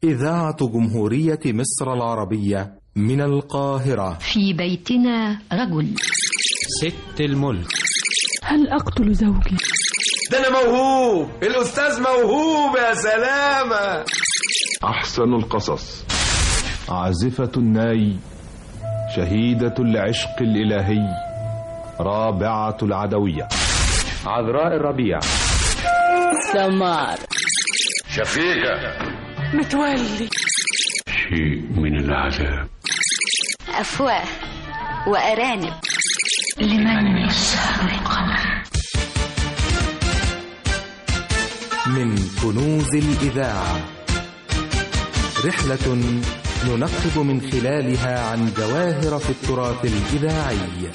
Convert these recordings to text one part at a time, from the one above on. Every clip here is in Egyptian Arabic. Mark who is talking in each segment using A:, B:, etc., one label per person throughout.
A: إذاعة جمهورية مصر العربية من القاهرة
B: في بيتنا رجل
C: ست الملك
D: هل أقتل زوجي؟
E: ده أنا موهوب الأستاذ موهوب يا سلامة
F: أحسن القصص عازفة الناي شهيدة العشق الإلهي رابعة العدوية
G: عذراء الربيع
H: سمار
I: شفيقة
D: متولي
I: شيء من العذاب
J: أفواه وأرانب
B: لمن يسهر القمر
A: من كنوز الإذاعة رحلة ننقب من خلالها عن جواهر في التراث الإذاعي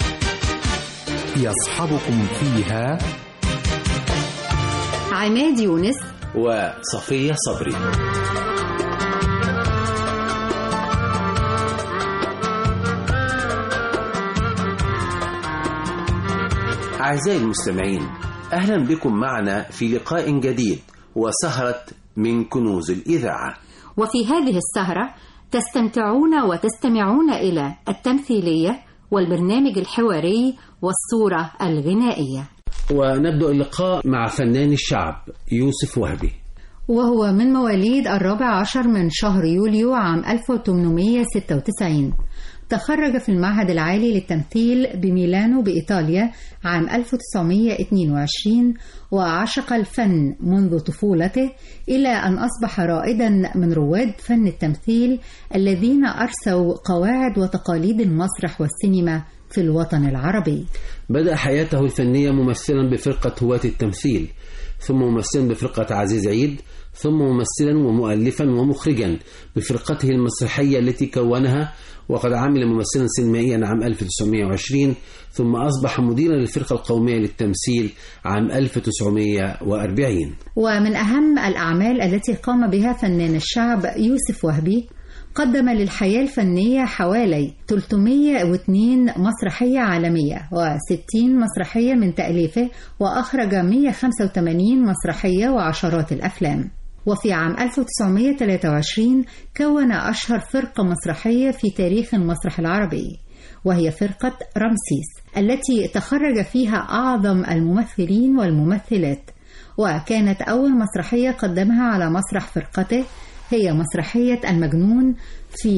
A: يصحبكم فيها
K: عماد يونس
L: وصفية صبري أعزائي المستمعين أهلا بكم معنا في لقاء جديد وسهرة من كنوز الإذاعة
K: وفي هذه السهرة تستمتعون وتستمعون إلى التمثيلية والبرنامج الحواري والصورة الغنائية
L: ونبدأ اللقاء مع فنان الشعب يوسف وهبي
K: وهو من مواليد الرابع عشر من شهر يوليو عام 1896 تخرج في المعهد العالي للتمثيل بميلانو بإيطاليا عام 1922 وعشق الفن منذ طفولته إلى أن أصبح رائدا من رواد فن التمثيل الذين أرسوا قواعد وتقاليد المسرح والسينما في الوطن العربي
L: بدأ حياته الفنية ممثلا بفرقة هواة التمثيل ثم ممثلا بفرقة عزيز عيد ثم ممثلا ومؤلفا ومخرجا بفرقته المسرحية التي كونها وقد عمل ممثلا سينمائيا عام 1920 ثم أصبح مديرا للفرقة القومية للتمثيل عام 1940
K: ومن أهم الأعمال التي قام بها فنان الشعب يوسف وهبي قدم للحياة الفنية حوالي 302 مسرحية عالمية و60 مسرحية من تأليفه وأخرج 185 مسرحية وعشرات الأفلام وفي عام 1923 كون أشهر فرقة مسرحية في تاريخ المسرح العربي وهي فرقة رمسيس التي تخرج فيها أعظم الممثلين والممثلات وكانت أول مسرحية قدمها على مسرح فرقته هي مسرحية المجنون في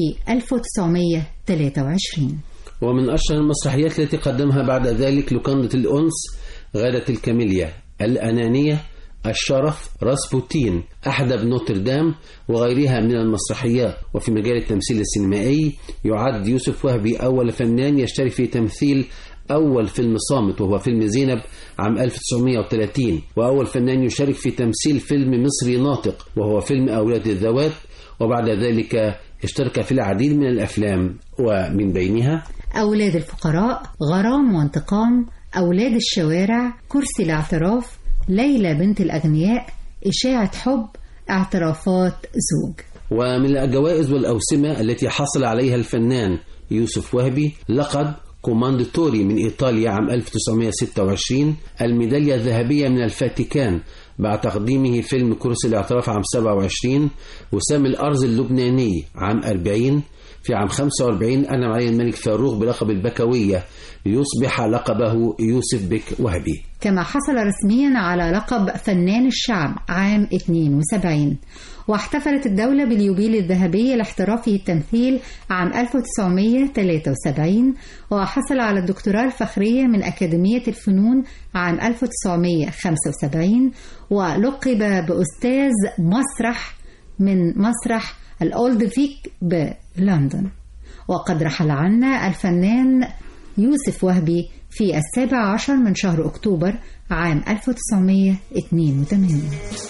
K: 1923
L: ومن أشهر المسرحيات التي قدمها بعد ذلك لقندة الأنس غادة الكاميليا الأنانية الشرف راسبوتين أحدب نوتردام وغيرها من المسرحيات وفي مجال التمثيل السينمائي يعد يوسف وهبي أول فنان يشترك في تمثيل أول فيلم صامت وهو فيلم زينب عام 1930 وأول فنان يشارك في تمثيل فيلم مصري ناطق وهو فيلم أولاد الذوات وبعد ذلك اشترك في العديد من الأفلام ومن بينها
K: أولاد الفقراء غرام وانتقام أولاد الشوارع كرسي الاعتراف ليلى بنت الأغنياء إشاعة حب اعترافات زوج
L: ومن الجوائز والأوسمة التي حصل عليها الفنان يوسف وهبي لقب كوماندتوري من إيطاليا عام 1926 الميدالية الذهبية من الفاتيكان بعد تقديمه فيلم كرسي الاعتراف عام 27 وسام الأرز اللبناني عام 40 في عام 45 أنعم عليه الملك فاروق بلقب البكوية ليصبح لقبه يوسف بك وهبي
K: كما حصل رسميا على لقب فنان الشعب عام 72 واحتفلت الدولة باليوبيل الذهبي لاحترافه التمثيل عام 1973 وحصل على الدكتوراه الفخرية من أكاديمية الفنون عام 1975 ولقب بأستاذ مسرح من مسرح الأولد فيك بلندن وقد رحل عنا الفنان يوسف وهبي في السابع عشر من شهر أكتوبر عام 1982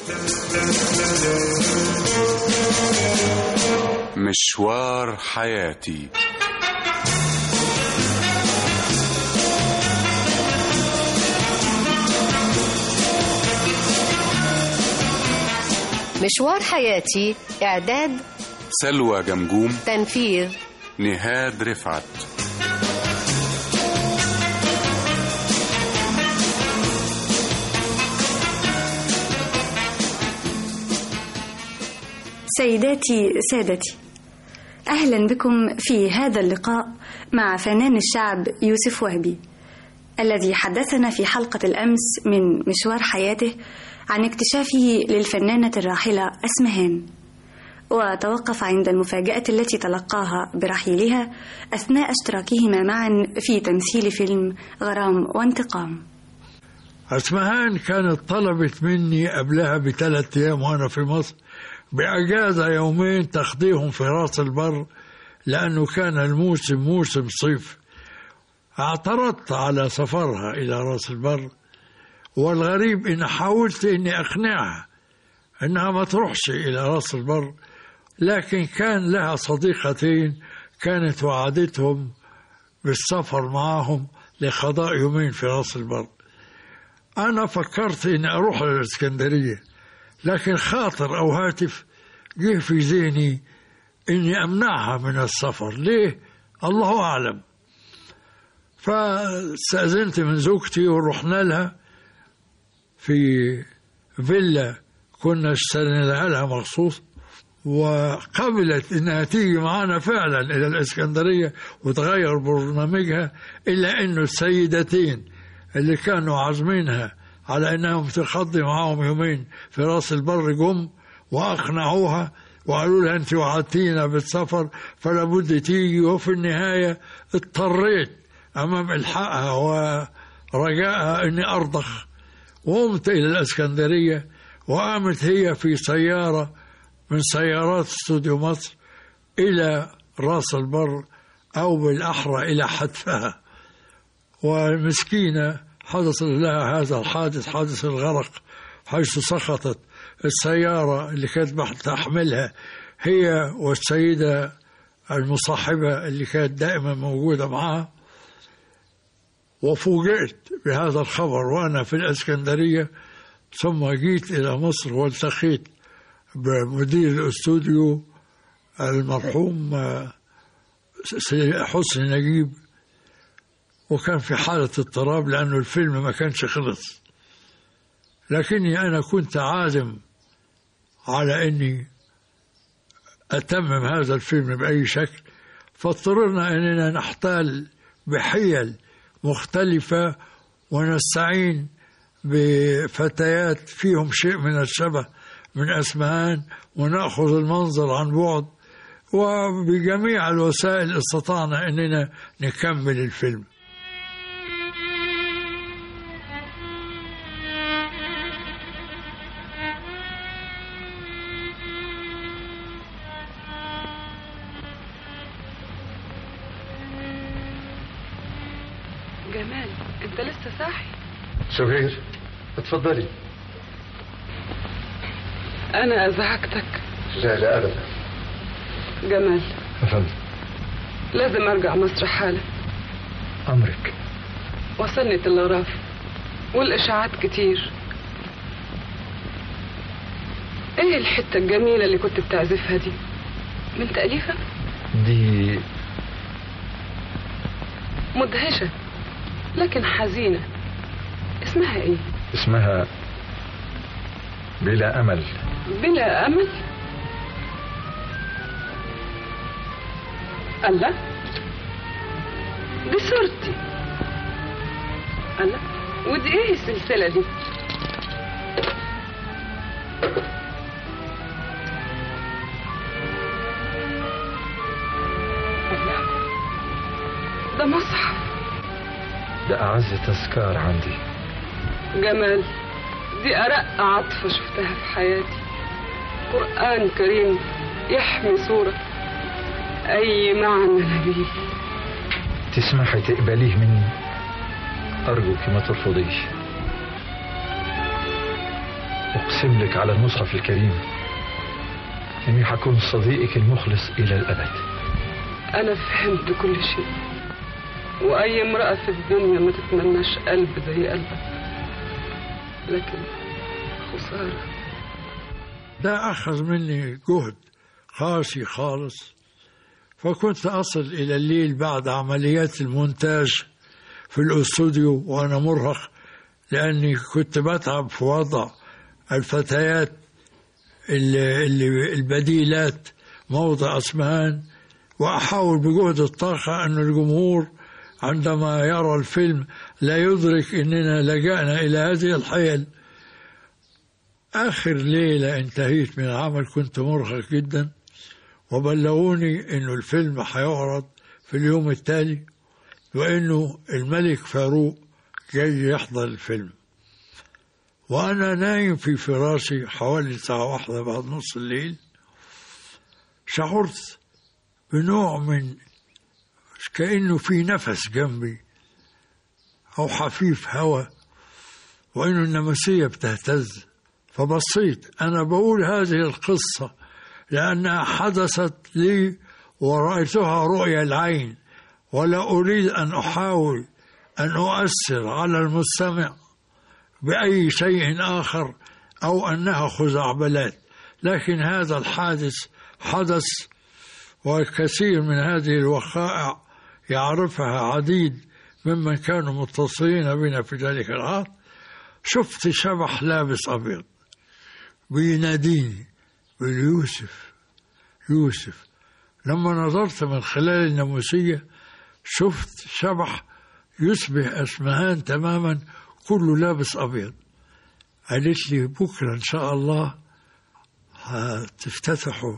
M: مشوار حياتي
J: مشوار حياتي إعداد
M: سلوى جمجوم
J: تنفيذ
M: نهاد رفعت
N: سيداتي سادتي أهلا بكم في هذا اللقاء مع فنان الشعب يوسف وهبي الذي حدثنا في حلقة الأمس من مشوار حياته عن اكتشافه للفنانة الراحلة أسمهان وتوقف عند المفاجأة التي تلقاها برحيلها أثناء اشتراكهما معا في تمثيل فيلم غرام وانتقام
O: أسمهان كانت طلبت مني قبلها بثلاث أيام وأنا في مصر بأجازة يومين تقضيهم في راس البر لأنه كان الموسم موسم صيف اعترضت على سفرها إلى راس البر والغريب إن حاولت إني أقنعها إنها ما تروحش إلى راس البر لكن كان لها صديقتين كانت وعدتهم بالسفر معهم لقضاء يومين في راس البر أنا فكرت إني أروح الإسكندرية لكن خاطر أو هاتف جه في ذهني إني أمنعها من السفر ليه؟ الله أعلم فاستأذنت من زوجتي ورحنا لها في فيلا كنا اشترينا لها مخصوص وقبلت انها تيجي معنا فعلا الى الاسكندريه وتغير برنامجها الا انه السيدتين اللي كانوا عازمينها على انهم تقضي معاهم يومين في راس البر جم واقنعوها وقالوا لها انت وعدتينا بالسفر فلا بد تيجي وفي النهايه اضطريت امام الحقها ورجائها اني ارضخ وقمت الى الاسكندريه وقامت هي في سياره من سيارات استوديو مصر الى راس البر او بالاحرى الى حتفها ومسكينه حدث لها هذا الحادث حادث الغرق حيث سقطت السياره اللي كانت تحملها هي والسيده المصاحبه اللي كانت دائما موجوده معها وفوجئت بهذا الخبر وانا في الاسكندريه ثم جيت الى مصر والتقيت بمدير الاستوديو المرحوم حسني نجيب وكان في حالة اضطراب لأنه الفيلم ما كانش خلص لكني أنا كنت عازم على أني أتمم هذا الفيلم بأي شكل فاضطررنا أننا نحتال بحيل مختلفة ونستعين بفتيات فيهم شيء من الشبه من أسمهان ونأخذ المنظر عن بعد وبجميع الوسائل استطعنا أننا نكمل الفيلم
D: جمال انت لسه صاحي
P: سهير اتفضلي
D: انا ازعجتك
P: لا لا ابدا
D: جمال
P: افهم
D: لازم ارجع مصر حالا
P: امرك
D: وصلني تلغراف والاشاعات كتير ايه الحته الجميله اللي كنت بتعزفها دي من تاليفك
P: دي
D: مدهشه لكن حزينه اسمها ايه
P: اسمها بلا امل
D: بلا امل الله دي صورتي الله ودي ايه السلسله دي الله ده مصحف
P: ده اعز تذكار عندي
D: جمال دي أرق عطفة شفتها في حياتي قرآن كريم يحمي صورة أي معنى نبيل
P: تسمحي تقبليه مني أرجوك ما ترفضيش أقسم لك على المصحف الكريم إني حكون صديقك المخلص إلى الأبد
D: أنا فهمت كل شيء وأي امرأة في الدنيا ما تتمناش قلب زي قلبك لكن خسارة
O: ده أخذ مني جهد قاسي خالص فكنت أصل إلى الليل بعد عمليات المونتاج في الأستوديو وأنا مرهق لأني كنت بتعب في وضع الفتيات اللي اللي البديلات موضع أسمهان وأحاول بجهد الطاقة أن الجمهور عندما يرى الفيلم لا يدرك أننا لجأنا إلى هذه الحيل آخر ليلة انتهيت من العمل كنت مرهق جدا وبلغوني أنه الفيلم هيعرض في اليوم التالي وأنه الملك فاروق جاي يحضر الفيلم وأنا نايم في فراشي حوالي الساعة واحدة بعد نص الليل شعرت بنوع من كأنه في نفس جنبي أو حفيف هواء وإنه النمسية بتهتز فبصيت أنا بقول هذه القصة لأنها حدثت لي ورأيتها رؤيا العين ولا أريد أن أحاول أن أؤثر على المستمع بأي شيء آخر أو أنها خزعبلات لكن هذا الحادث حدث وكثير من هذه الوقائع يعرفها عديد ممن كانوا متصلين بنا في ذلك العام شفت شبح لابس أبيض بيناديني بيقول يوسف يوسف لما نظرت من خلال الناموسية شفت شبح يشبه أسمهان تماما كله لابس أبيض قالت لي بكرة إن شاء الله هتفتتحوا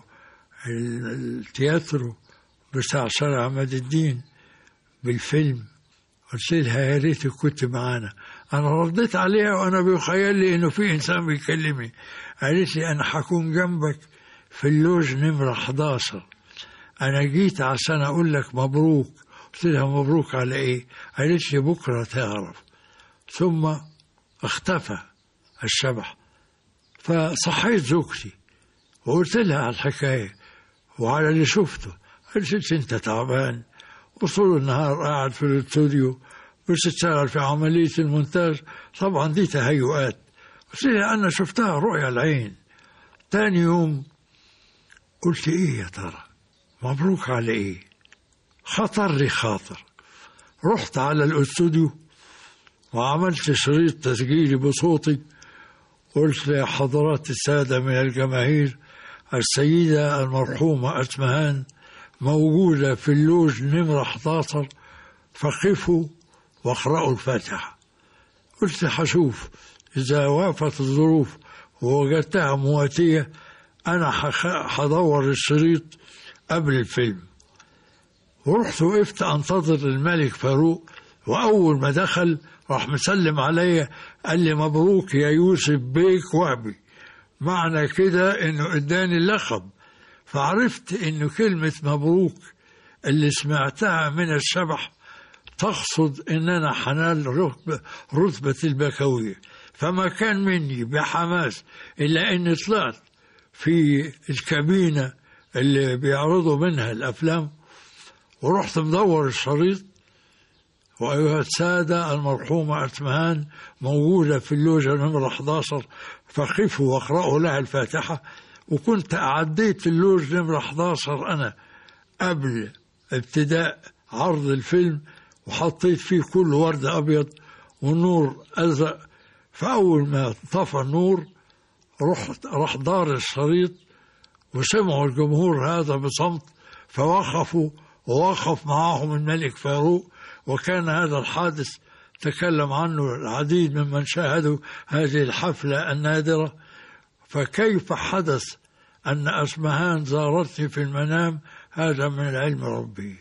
O: التياترو بتاع شارع عماد الدين بالفيلم قلت لها يا ريت كنت معانا انا رديت عليها وانا بيخيل لي انه في انسان بيكلمني قالت لي انا هكون جنبك في اللوج نمرة 11 انا جيت عشان اقول لك مبروك قلت لها مبروك على ايه قالت لي بكره تعرف ثم اختفى الشبح فصحيت زوجتي وقلت لها على الحكايه وعلى اللي شفته قالت انت تعبان وطول النهار قاعد في الاستوديو بس تشتغل في عملية المونتاج طبعا دي تهيؤات قلت لها أنا شفتها رؤيا العين تاني يوم قلت إيه يا ترى مبروك على إيه خطر لي خاطر رحت على الاستوديو وعملت شريط تسجيلي بصوتي قلت يا حضرات السادة من الجماهير السيدة المرحومة أسمهان موجودة في اللوج نمرة 11 فقفوا واقرأوا الفاتحة قلت حشوف إذا وافت الظروف ووجدتها مواتية أنا حدور الشريط قبل الفيلم ورحت وقفت أنتظر الملك فاروق وأول ما دخل راح مسلم عليا قال لي مبروك يا يوسف بيك وهبي معنى كده إنه إداني اللقب فعرفت إنه كلمة مبروك اللي سمعتها من الشبح تقصد إن أنا حنال رتبة, رتبة البكوية فما كان مني بحماس إلا إني طلعت في الكابينة اللي بيعرضوا منها الأفلام ورحت مدور الشريط وأيها السادة المرحومة أسمهان موجودة في اللوجة نمرة 11 فقفوا واقرأوا لها الفاتحة وكنت أعديت اللوج نمرة 11 أنا قبل ابتداء عرض الفيلم وحطيت فيه كل ورد أبيض ونور أزرق فأول ما طفى النور رحت راح دار الشريط وسمعوا الجمهور هذا بصمت فوقفوا ووقف معهم الملك فاروق وكان هذا الحادث تكلم عنه العديد ممن شاهدوا هذه الحفلة النادرة فكيف حدث أن أسمهان زارتني في المنام هذا من العلم ربي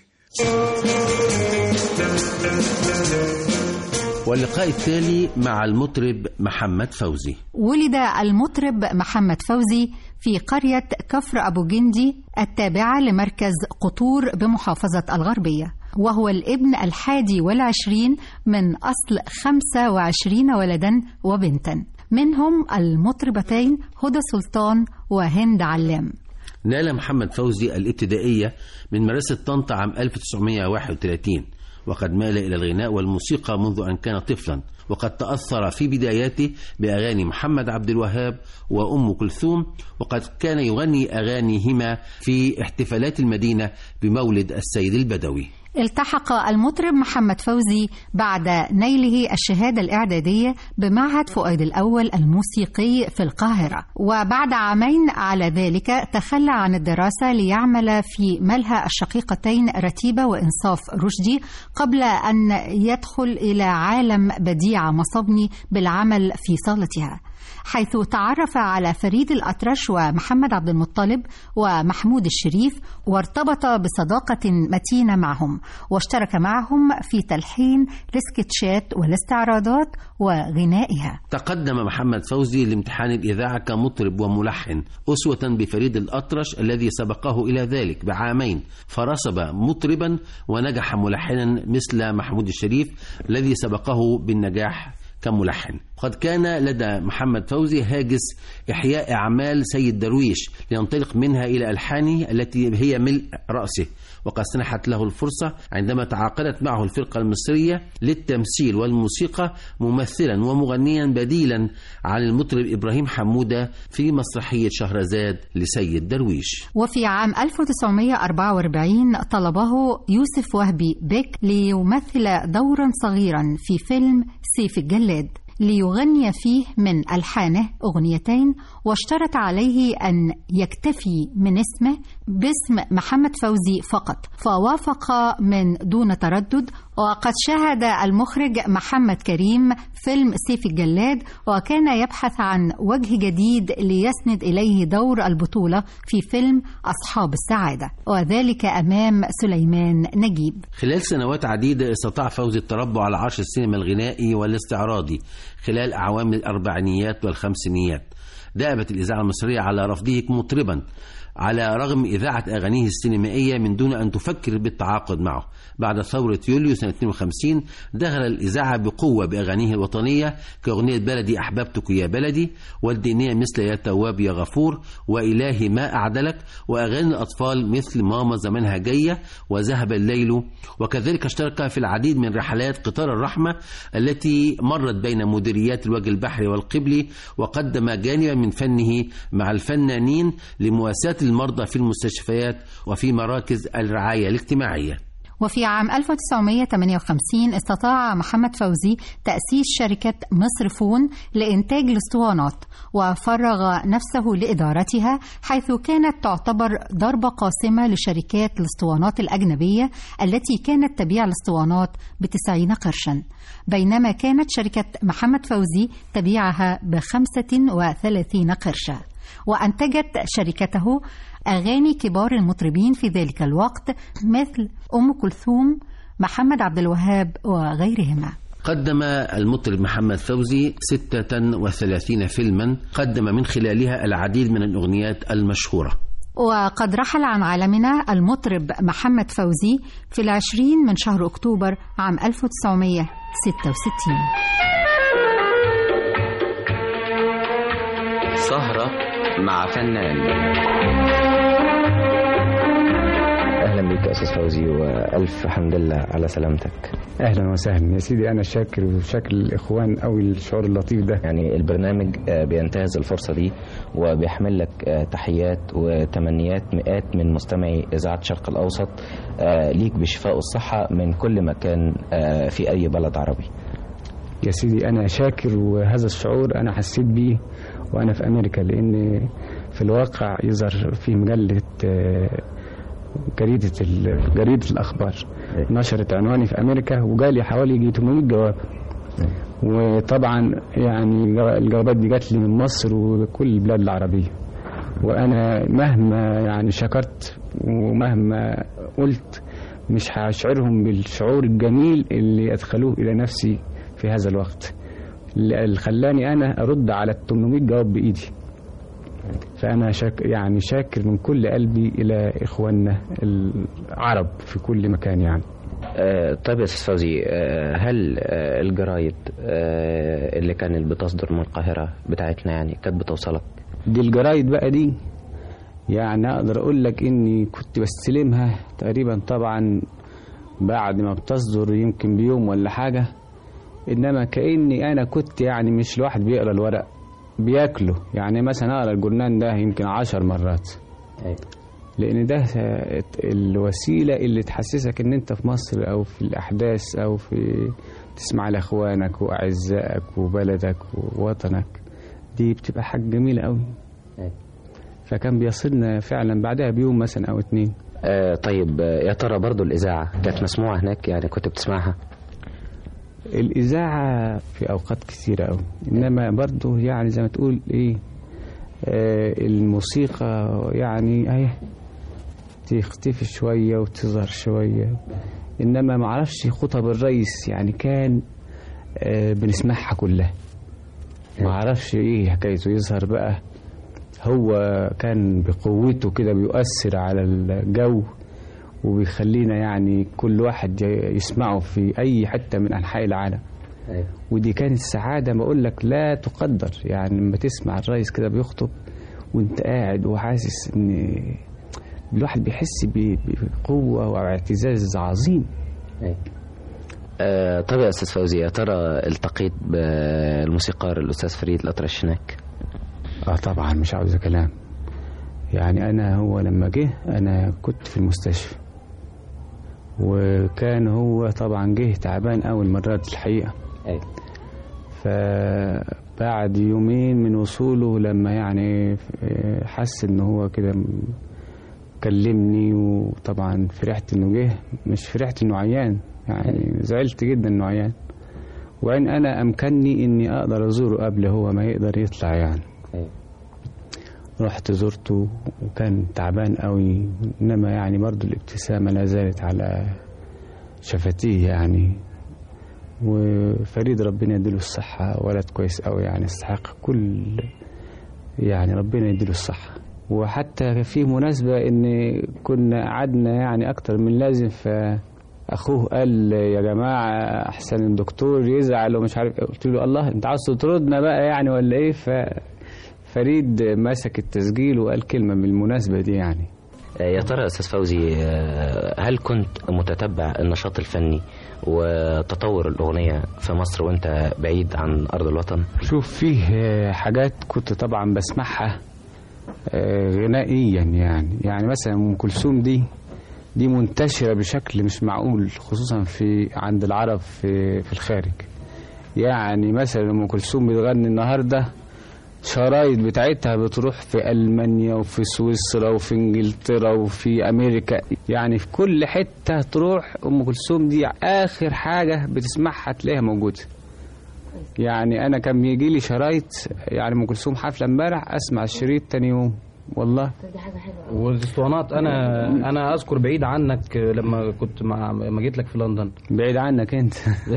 L: واللقاء التالي مع المطرب محمد فوزي
K: ولد المطرب محمد فوزي في قرية كفر أبو جندي التابعة لمركز قطور بمحافظة الغربية وهو الابن الحادي والعشرين من أصل خمسة وعشرين ولدا وبنتا منهم المطربتين هدى سلطان وهند علام
L: نال محمد فوزي الابتدائية من مدرسة طنطا عام 1931 وقد مال إلى الغناء والموسيقى منذ أن كان طفلا وقد تأثر في بداياته بأغاني محمد عبد الوهاب وأم كلثوم وقد كان يغني أغانيهما في احتفالات المدينة بمولد السيد البدوي
K: التحق المطرب محمد فوزي بعد نيله الشهادة الإعدادية بمعهد فؤاد الأول الموسيقي في القاهرة وبعد عامين على ذلك تخلى عن الدراسة ليعمل في ملهى الشقيقتين رتيبة وإنصاف رشدي قبل أن يدخل إلى عالم بديع مصبني بالعمل في صالتها حيث تعرف على فريد الأطرش ومحمد عبد المطلب ومحمود الشريف وارتبط بصداقة متينة معهم واشترك معهم في تلحين السكتشات والاستعراضات وغنائها
L: تقدم محمد فوزي لامتحان الإذاعة كمطرب وملحن أسوة بفريد الأطرش الذي سبقه إلى ذلك بعامين فرسب مطربا ونجح ملحنا مثل محمود الشريف الذي سبقه بالنجاح كملحن قد كان لدى محمد فوزي هاجس إحياء أعمال سيد درويش لينطلق منها إلى ألحانه التي هي ملء رأسه وقد سنحت له الفرصة عندما تعاقدت معه الفرقة المصرية للتمثيل والموسيقى ممثلا ومغنيا بديلا عن المطرب إبراهيم حمودة في مسرحية شهرزاد لسيد درويش
K: وفي عام 1944 طلبه يوسف وهبي بيك ليمثل دورا صغيرا في فيلم سيف الجلاد ليغني فيه من ألحانه أغنيتين واشترط عليه أن يكتفي من اسمه باسم محمد فوزي فقط فوافق من دون تردد وقد شاهد المخرج محمد كريم فيلم سيف الجلاد وكان يبحث عن وجه جديد ليسند إليه دور البطولة في فيلم أصحاب السعادة وذلك أمام سليمان نجيب
L: خلال سنوات عديدة استطاع فوزي التربع على عرش السينما الغنائي والاستعراضي خلال أعوام الأربعينيات والخمسينيات دأبت الإذاعة المصرية على رفضه مطربا على رغم إذاعة أغانيه السينمائية من دون أن تفكر بالتعاقد معه بعد ثورة يوليو سنة 52 دخل الإذاعة بقوة بأغانيه الوطنية كأغنية بلدي أحببتك يا بلدي والدينية مثل يا تواب يا غفور وإلهي ما أعدلك وأغاني الأطفال مثل ماما زمانها جاية وذهب الليل وكذلك اشترك في العديد من رحلات قطار الرحمة التي مرت بين مديريات الوجه البحري والقبلي وقدم جانبا من فنه مع الفنانين لمواساة المرضى في المستشفيات وفي مراكز الرعاية الاجتماعية
K: وفي عام 1958 استطاع محمد فوزي تأسيس شركة مصر فون لإنتاج الاسطوانات وفرغ نفسه لإدارتها حيث كانت تعتبر ضربة قاسمة لشركات الاسطوانات الأجنبية التي كانت تبيع الاسطوانات بتسعين قرشا بينما كانت شركة محمد فوزي تبيعها بخمسة وثلاثين قرشا وأنتجت شركته أغاني كبار المطربين في ذلك الوقت مثل أم كلثوم محمد عبد الوهاب وغيرهما
L: قدم المطرب محمد فوزي 36 فيلما قدم من خلالها العديد من الأغنيات المشهورة
K: وقد رحل عن عالمنا المطرب محمد فوزي في العشرين من شهر أكتوبر عام 1966
Q: سهرة مع فنان
R: اهلا بك يا استاذ فوزي والف حمد لله على سلامتك
S: اهلا وسهلا يا سيدي انا شاكر وشكل الاخوان قوي الشعور اللطيف ده
R: يعني البرنامج بينتهز الفرصه دي وبيحمل لك تحيات وتمنيات مئات من مستمعي اذاعه الشرق الاوسط ليك بالشفاء والصحه من كل مكان في اي بلد عربي
S: يا سيدي انا شاكر وهذا الشعور انا حسيت بيه وانا في امريكا لان في الواقع يظهر في مجله جريدة جريدة الأخبار نشرت عنواني في أمريكا وجالي حوالي يجي 800 جواب وطبعا يعني الجوابات دي جات لي من مصر وكل البلاد العربية وأنا مهما يعني شكرت ومهما قلت مش هشعرهم بالشعور الجميل اللي أدخلوه إلى نفسي في هذا الوقت اللي خلاني أنا أرد على ال 800 جواب بإيدي فأنا شاك يعني شاكر من كل قلبي إلى إخواننا العرب في كل مكان يعني
R: آه طيب يا استاذ فوزي آه هل آه الجرايد آه اللي كانت بتصدر من القاهرة بتاعتنا يعني كانت بتوصلك؟
S: دي الجرايد بقى دي يعني أقدر أقول لك إني كنت بستلمها تقريبا طبعا بعد ما بتصدر يمكن بيوم ولا حاجة إنما كأني أنا كنت يعني مش الواحد بيقرأ الورق بياكلوا يعني مثلا اقرا الجرنان ده يمكن عشر مرات لان ده الوسيله اللي تحسسك ان انت في مصر او في الاحداث او في تسمع لاخوانك واعزائك وبلدك ووطنك دي بتبقى حاجه جميله قوي فكان بيصلنا فعلا بعدها بيوم مثلا او اتنين
R: آه طيب يا ترى برضو الاذاعه كانت مسموعه هناك يعني كنت بتسمعها
S: الإذاعة في أوقات كثيرة أوي إنما برضه يعني زي ما تقول إيه آه الموسيقى يعني أهي تختفي شوية وتظهر شوية إنما معرفش خطب الرئيس يعني كان آه بنسمعها كلها معرفش إيه حكايته يظهر بقى هو كان بقوته كده بيؤثر على الجو وبيخلينا يعني كل واحد يسمعه في أي حتة من أنحاء العالم
R: أيوة.
S: ودي كانت سعادة بقول لك لا تقدر يعني لما تسمع الرئيس كده بيخطب وانت قاعد وحاسس ان الواحد بيحس بقوة واعتزاز عظيم
R: أيوة. آه طب يا أستاذ فوزي يا ترى التقيت بالموسيقار الأستاذ فريد الأطرش هناك
S: اه طبعا مش عاوز كلام يعني انا هو لما جه انا كنت في المستشفى وكان هو طبعا جه تعبان اول مرات الحقيقه
R: أي.
S: فبعد يومين من وصوله لما يعني حس ان هو كده كلمني وطبعا فرحت انه جه مش فرحت انه عيان يعني زعلت جدا انه عيان وان انا امكنني اني اقدر ازوره قبل هو ما يقدر يطلع يعني
R: أي.
S: رحت زرته وكان تعبان قوي انما يعني برضو الابتسامه لا زالت على شفتيه يعني وفريد ربنا يديله الصحة ولد كويس قوي يعني يستحق كل يعني ربنا يديله الصحة وحتى في مناسبة ان كنا قعدنا يعني اكتر من لازم فاخوه قال يا جماعة احسن الدكتور يزعل ومش عارف قلت له الله انت عاوز تطردنا بقى يعني ولا ايه ف فريد مسك التسجيل وقال كلمة من المناسبة دي يعني
R: يا ترى أستاذ فوزي هل كنت متتبع النشاط الفني وتطور الأغنية في مصر وأنت بعيد عن أرض الوطن؟
S: شوف فيه حاجات كنت طبعا بسمعها غنائيا يعني يعني مثلا أم كلثوم دي دي منتشرة بشكل مش معقول خصوصا في عند العرب في, في الخارج يعني مثلا أم كلثوم بتغني النهارده شرايط بتاعتها بتروح في ألمانيا وفي سويسرا وفي انجلترا وفي امريكا يعني في كل حتة تروح ام كلثوم دي اخر حاجة بتسمعها تلاقيها موجودة يعني انا كان بيجي لي شرايط يعني ام كلثوم حفلة امبارح اسمع الشريط تاني يوم والله
T: دي حاجه حلوه والاسطوانات انا انا اذكر بعيد عنك لما كنت مع ما جيت لك في لندن
S: بعيد عنك انت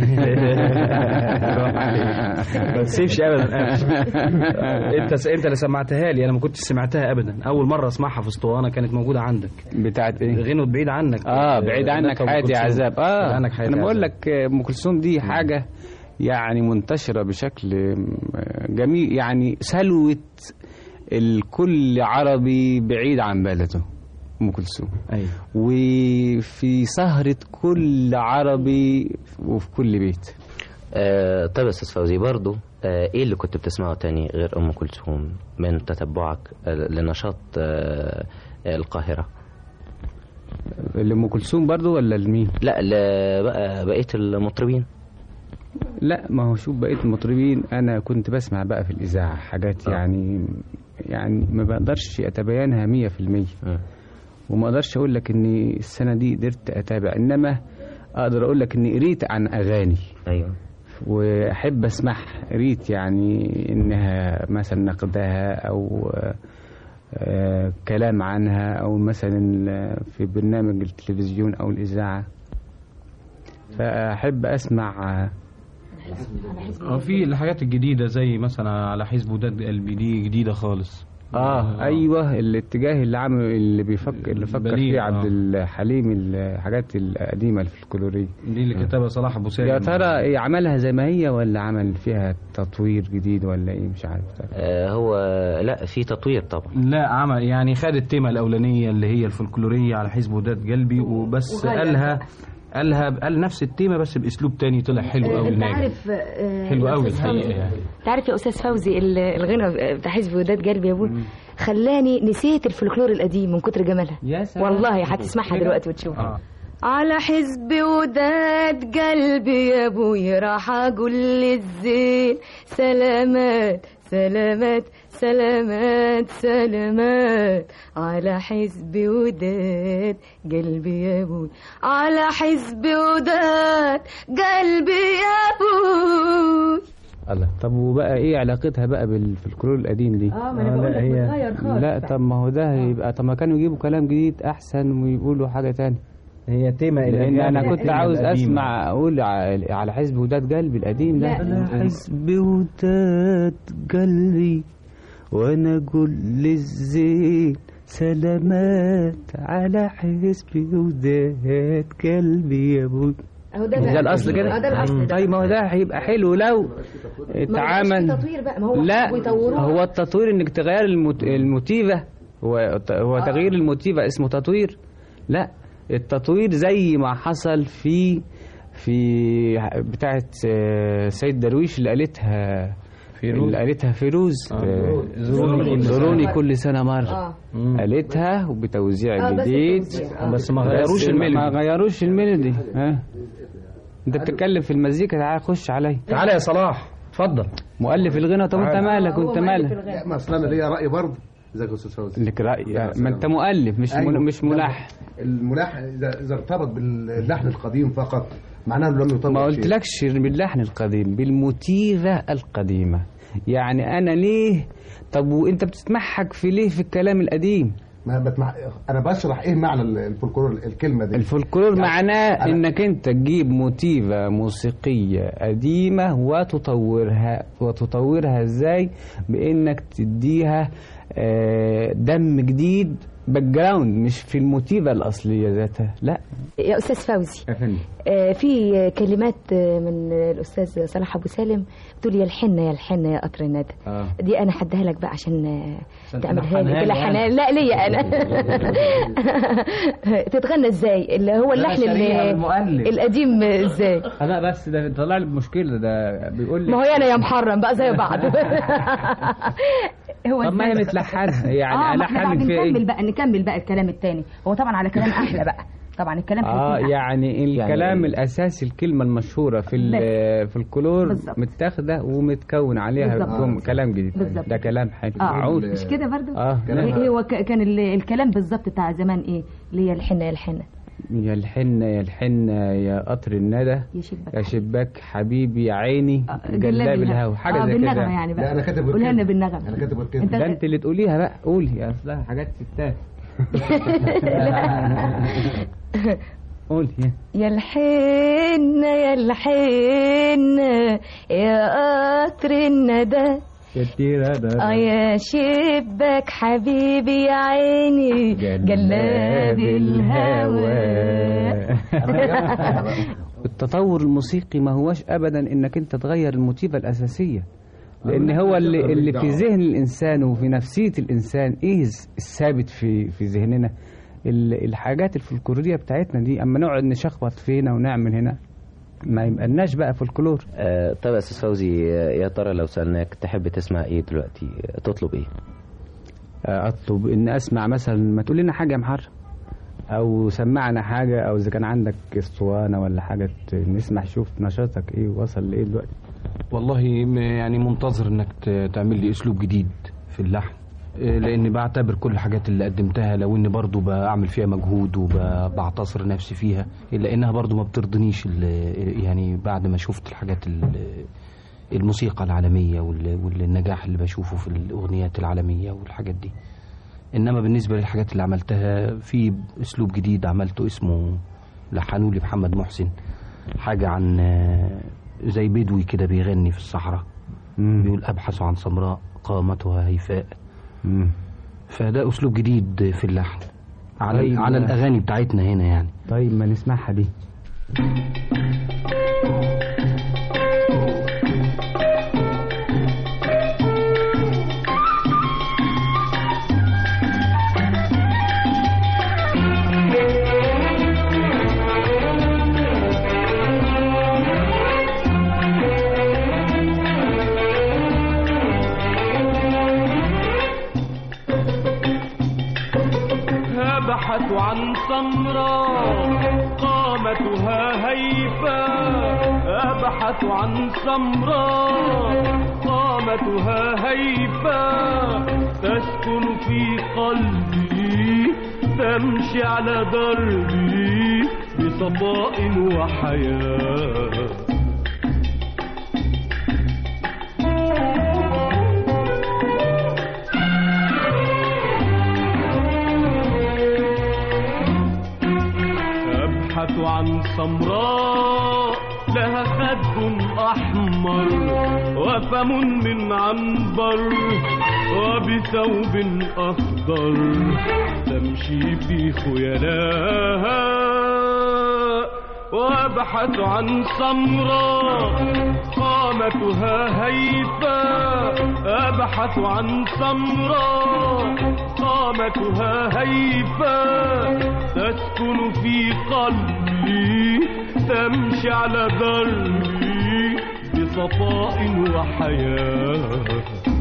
T: ما تسيبش ابدا انت انت اللي سمعتها لي انا ما كنتش سمعتها ابدا اول مره اسمعها في اسطوانه كانت موجوده عندك
S: بتاعت ايه
T: غنوه بعيد عنك
S: اه بعيد عنك حياتي عذاب اه
T: عنك حياتي
S: انا بقول لك ام كلثوم دي حاجه يعني منتشره بشكل جميل يعني سلوه الكل عربي بعيد عن بلده ام كلثوم
T: ايوه
S: وفي سهره كل عربي وفي كل بيت
R: آه طيب يا استاذ فوزي برضه آه ايه اللي كنت بتسمعه تاني غير ام كلثوم من تتبعك آه لنشاط آه القاهره
S: لام كلثوم برضه ولا لمين
R: لا بقى بقيه المطربين
S: لا ما هو شوف بقيه المطربين انا كنت بسمع بقى في الاذاعه حاجات يعني يعني ما بقدرش اتبينها مية في المية وما اقدرش اقول لك ان السنه دي قدرت اتابع انما اقدر اقول لك اني قريت عن اغاني
R: ايوه
S: واحب اسمعها قريت يعني انها مثلا نقدها او آه كلام عنها او مثلا في برنامج التلفزيون او الاذاعه فاحب اسمع
T: اه في الحاجات الجديدة زي مثلا على حزب وداد قلبي دي جديدة خالص
S: اه ايوه الاتجاه اللي عامل اللي بيفكر اللي فكر فيه عبد الحليم الحاجات القديمه الفلكلوريه
T: دي اللي كتبها صلاح ابو سالم
S: يا ترى ايه عملها زي ما هي ولا عمل فيها تطوير جديد ولا ايه مش عارف
R: آه هو لا في تطوير طبعا
T: لا عمل يعني خد التيمه الاولانيه اللي هي الفلكلوريه على حزب وداد قلبي وبس قالها
C: قالها قال نفس التيمة بس بأسلوب تاني طلع حلو قوي
U: انت
C: ناجح
U: عارف آه،
C: حلو
U: يا
C: قوي
U: أستاذ
C: الحقيقة
U: فوزي،
C: يعني
U: انت عارف يا استاذ فوزي ال- الغنى بتاع حزب وداد قلبي يا ابوي خلاني نسيت الفلكلور القديم من كتر جمالها
L: يا سلام.
U: والله هتسمعها
L: كده؟
U: دلوقتي وتشوفها
L: آه.
U: على حزب وداد قلبي يا ابوي راح اقول للزين سلامات سلامات سلامات سلامات على حزب وداد قلبي يا ابوي على حزب وداد قلبي يا ابوي
S: الله طب وبقى ايه علاقتها بقى بالفلكلور القديم دي
U: اه ما انا بقول لك بتغير خالص
S: لا طب ما هو ده يبقى طب ما كانوا يجيبوا كلام جديد احسن ويقولوا حاجه تانية
T: هي تيمة
S: لان انا كنت
T: التيمة
S: عاوز
T: القديمة.
S: اسمع اقول ع- على حزب وداد قلبي القديم ده
T: لا.
S: حزب وداد قلبي وانا اقول للزين سلامات على حزب وداد قلبي يا ابوي
U: اهو
S: ده الاصل كده
U: اه ده الاصل ده
S: طيب ما هو ده هيبقى حلو لو اتعمل
U: تطوير بقى ما هو
S: لا
U: بيطوروها.
S: هو التطوير انك تغير الموت... الموتيفة هو هو تغيير الموتيفة اسمه تطوير لا التطوير زي ما حصل في في بتاعت آه، سيد درويش اللي قالتها اللي قالتها فيروز آه،
T: زوروني.
S: زوروني كل سنة مرة
U: اه
S: قالتها وبتوزيع
U: آه، بس
S: جديد
U: بتوزيع. آه.
T: بس ما غيروش الميلودي.
S: ما غيروش الميلودي ها انت بتتكلم في المزيكا تعال خش عليا
T: تعالى يا صلاح اتفضل
S: مؤلف الغنى طب انت
T: تعال.
S: مالك وانت مالك
V: لا ما اصل انا ليا راي برضه ازيك يا استاذ فوزي
S: لك رأي ما انت مؤلف مش
V: أيوة.
S: مش ملحن
V: الملحن اذا اذا ارتبط باللحن القديم فقط معناه انه لم يطور
S: ما
V: شيء.
S: قلتلكش باللحن القديم بالموتيفة القديمة يعني انا ليه طب وانت بتتمحك في ليه في الكلام القديم
V: ما بتمع... انا بشرح ايه معنى الفولكلور الكلمه دي
S: الفولكلور
V: يعني
S: معناه
V: أنا-
S: انك انت تجيب موتيفة موسيقية قديمة وتطورها وتطورها ازاي بانك تديها آه، دم جديد باك جراوند مش في الموتيفة الاصلية ذاتها لا
U: يا استاذ فوزي
S: يا فندم
U: آه، في كلمات آه، من الاستاذ صلاح ابو سالم بتقول يا الحنه يا الحنه يا قطر الندى
S: اه
U: دي انا حدها لك بقى عشان آه،
S: عشان
U: تعملها
S: تلحنها
U: لي
S: لي
U: تلحنها
S: أنا.
U: لا ليا انا تتغنى ازاي اللي هو اللحن
S: شاريها
U: اللي
S: بالمؤلف.
U: القديم ازاي
S: لا بس ده طلع لي بمشكلة ده بيقول لي
U: ما هو انا يا محرم بقى زي بعض هو
S: طب ما هي
U: إزاي؟
S: متلحنة يعني
U: اه ما احنا بعد
S: ألحن فيها
U: نكمل
S: ايه؟
U: بقى نكمل بقى الكلام التاني هو طبعا على كلام احلى بقى طبعا الكلام
S: اه
U: هيكون أحلى.
S: يعني الكلام الاساسي الكلمه المشهوره في ال- في الكلور
U: بالظبط.
S: متاخده ومتكون عليها
U: بالظبط.
S: كم- كلام جديد
U: بالظبط.
S: ده كلام حلو
U: اه
S: عود
U: مش كده برضو
S: اه
U: هي- هو ك- كان ال- الكلام بالظبط بتاع زمان ايه اللي هي الحنه يا الحنه
S: يا الحنه يا الحنه يا قطر الندى
U: يا شباك
S: يا شباك حبيبي يا عيني جلاب الهوى حاجه
U: اه
S: زي
U: بالنغمه
S: كده
U: يعني بقى
V: لا، أنا كاتب
U: قولها لنا
V: الكلمة.
U: بالنغمه
V: انا كاتب الكلمه
U: انت
S: ده انت اللي تقوليها بقى قولي يا اصلها حاجات ستات قولي يا.
U: يا الحنة يا الحنة يا قطر الندى
S: كتير
U: اه يا شباك حبيبي يا عيني جلاب الهوى
S: التطور الموسيقي ما هوش ابدا انك انت تغير الموتيفه الاساسيه لان هو اللي, اللي في ذهن الانسان وفي نفسيه الانسان ايه الثابت في في ذهننا ال- الحاجات الفلكلوريه بتاعتنا دي اما نقعد نشخبط فينا ونعمل هنا ما يبقالناش بقى فلكلور
R: آه طب يا استاذ فوزي آه، يا ترى لو سالناك تحب تسمع ايه دلوقتي آه، تطلب ايه
S: آه، اطلب ان اسمع مثلا ما تقول لنا حاجه يا محرم او سمعنا حاجه او اذا كان عندك اسطوانه ولا حاجه ت- نسمع شوف نشاطك ايه وصل لايه دلوقتي
C: والله م- يعني منتظر انك ت- تعمل لي اسلوب جديد في اللحن إيه، لاني بعتبر كل الحاجات اللي قدمتها لو اني برضو بعمل فيها مجهود وبعتصر نفسي فيها الا انها برضو ما بترضنيش ال- يعني بعد ما شفت الحاجات ال- الموسيقى العالمية وال- والنجاح اللي بشوفه في الأغنيات العالمية والحاجات دي إنما بالنسبة للحاجات اللي عملتها في أسلوب جديد عملته اسمه لحنوا لي محمد محسن حاجة عن آه، زي بدوي كده بيغني في الصحراء بيقول أبحث عن سمراء قامتها هيفاء فده أسلوب جديد في اللحن على,
S: طيب.
C: على الأغاني بتاعتنا هنا يعني
S: طيب ما نسمعها دي
E: عن سمراء قامتها هيفا أبحث عن سمراء قامتها هيفا تسكن في قلبي تمشي على دربي بصفاء وحياه أبحث عن سمراء لها خد أحمر وفم من عنبر وبثوب أخضر تمشي في خيلاها وأبحث عن سمراء قامتها هيفا أبحث عن سمراء قامتها هيفا تسكن في قلبي تمشي على دربي بصفاء وحياه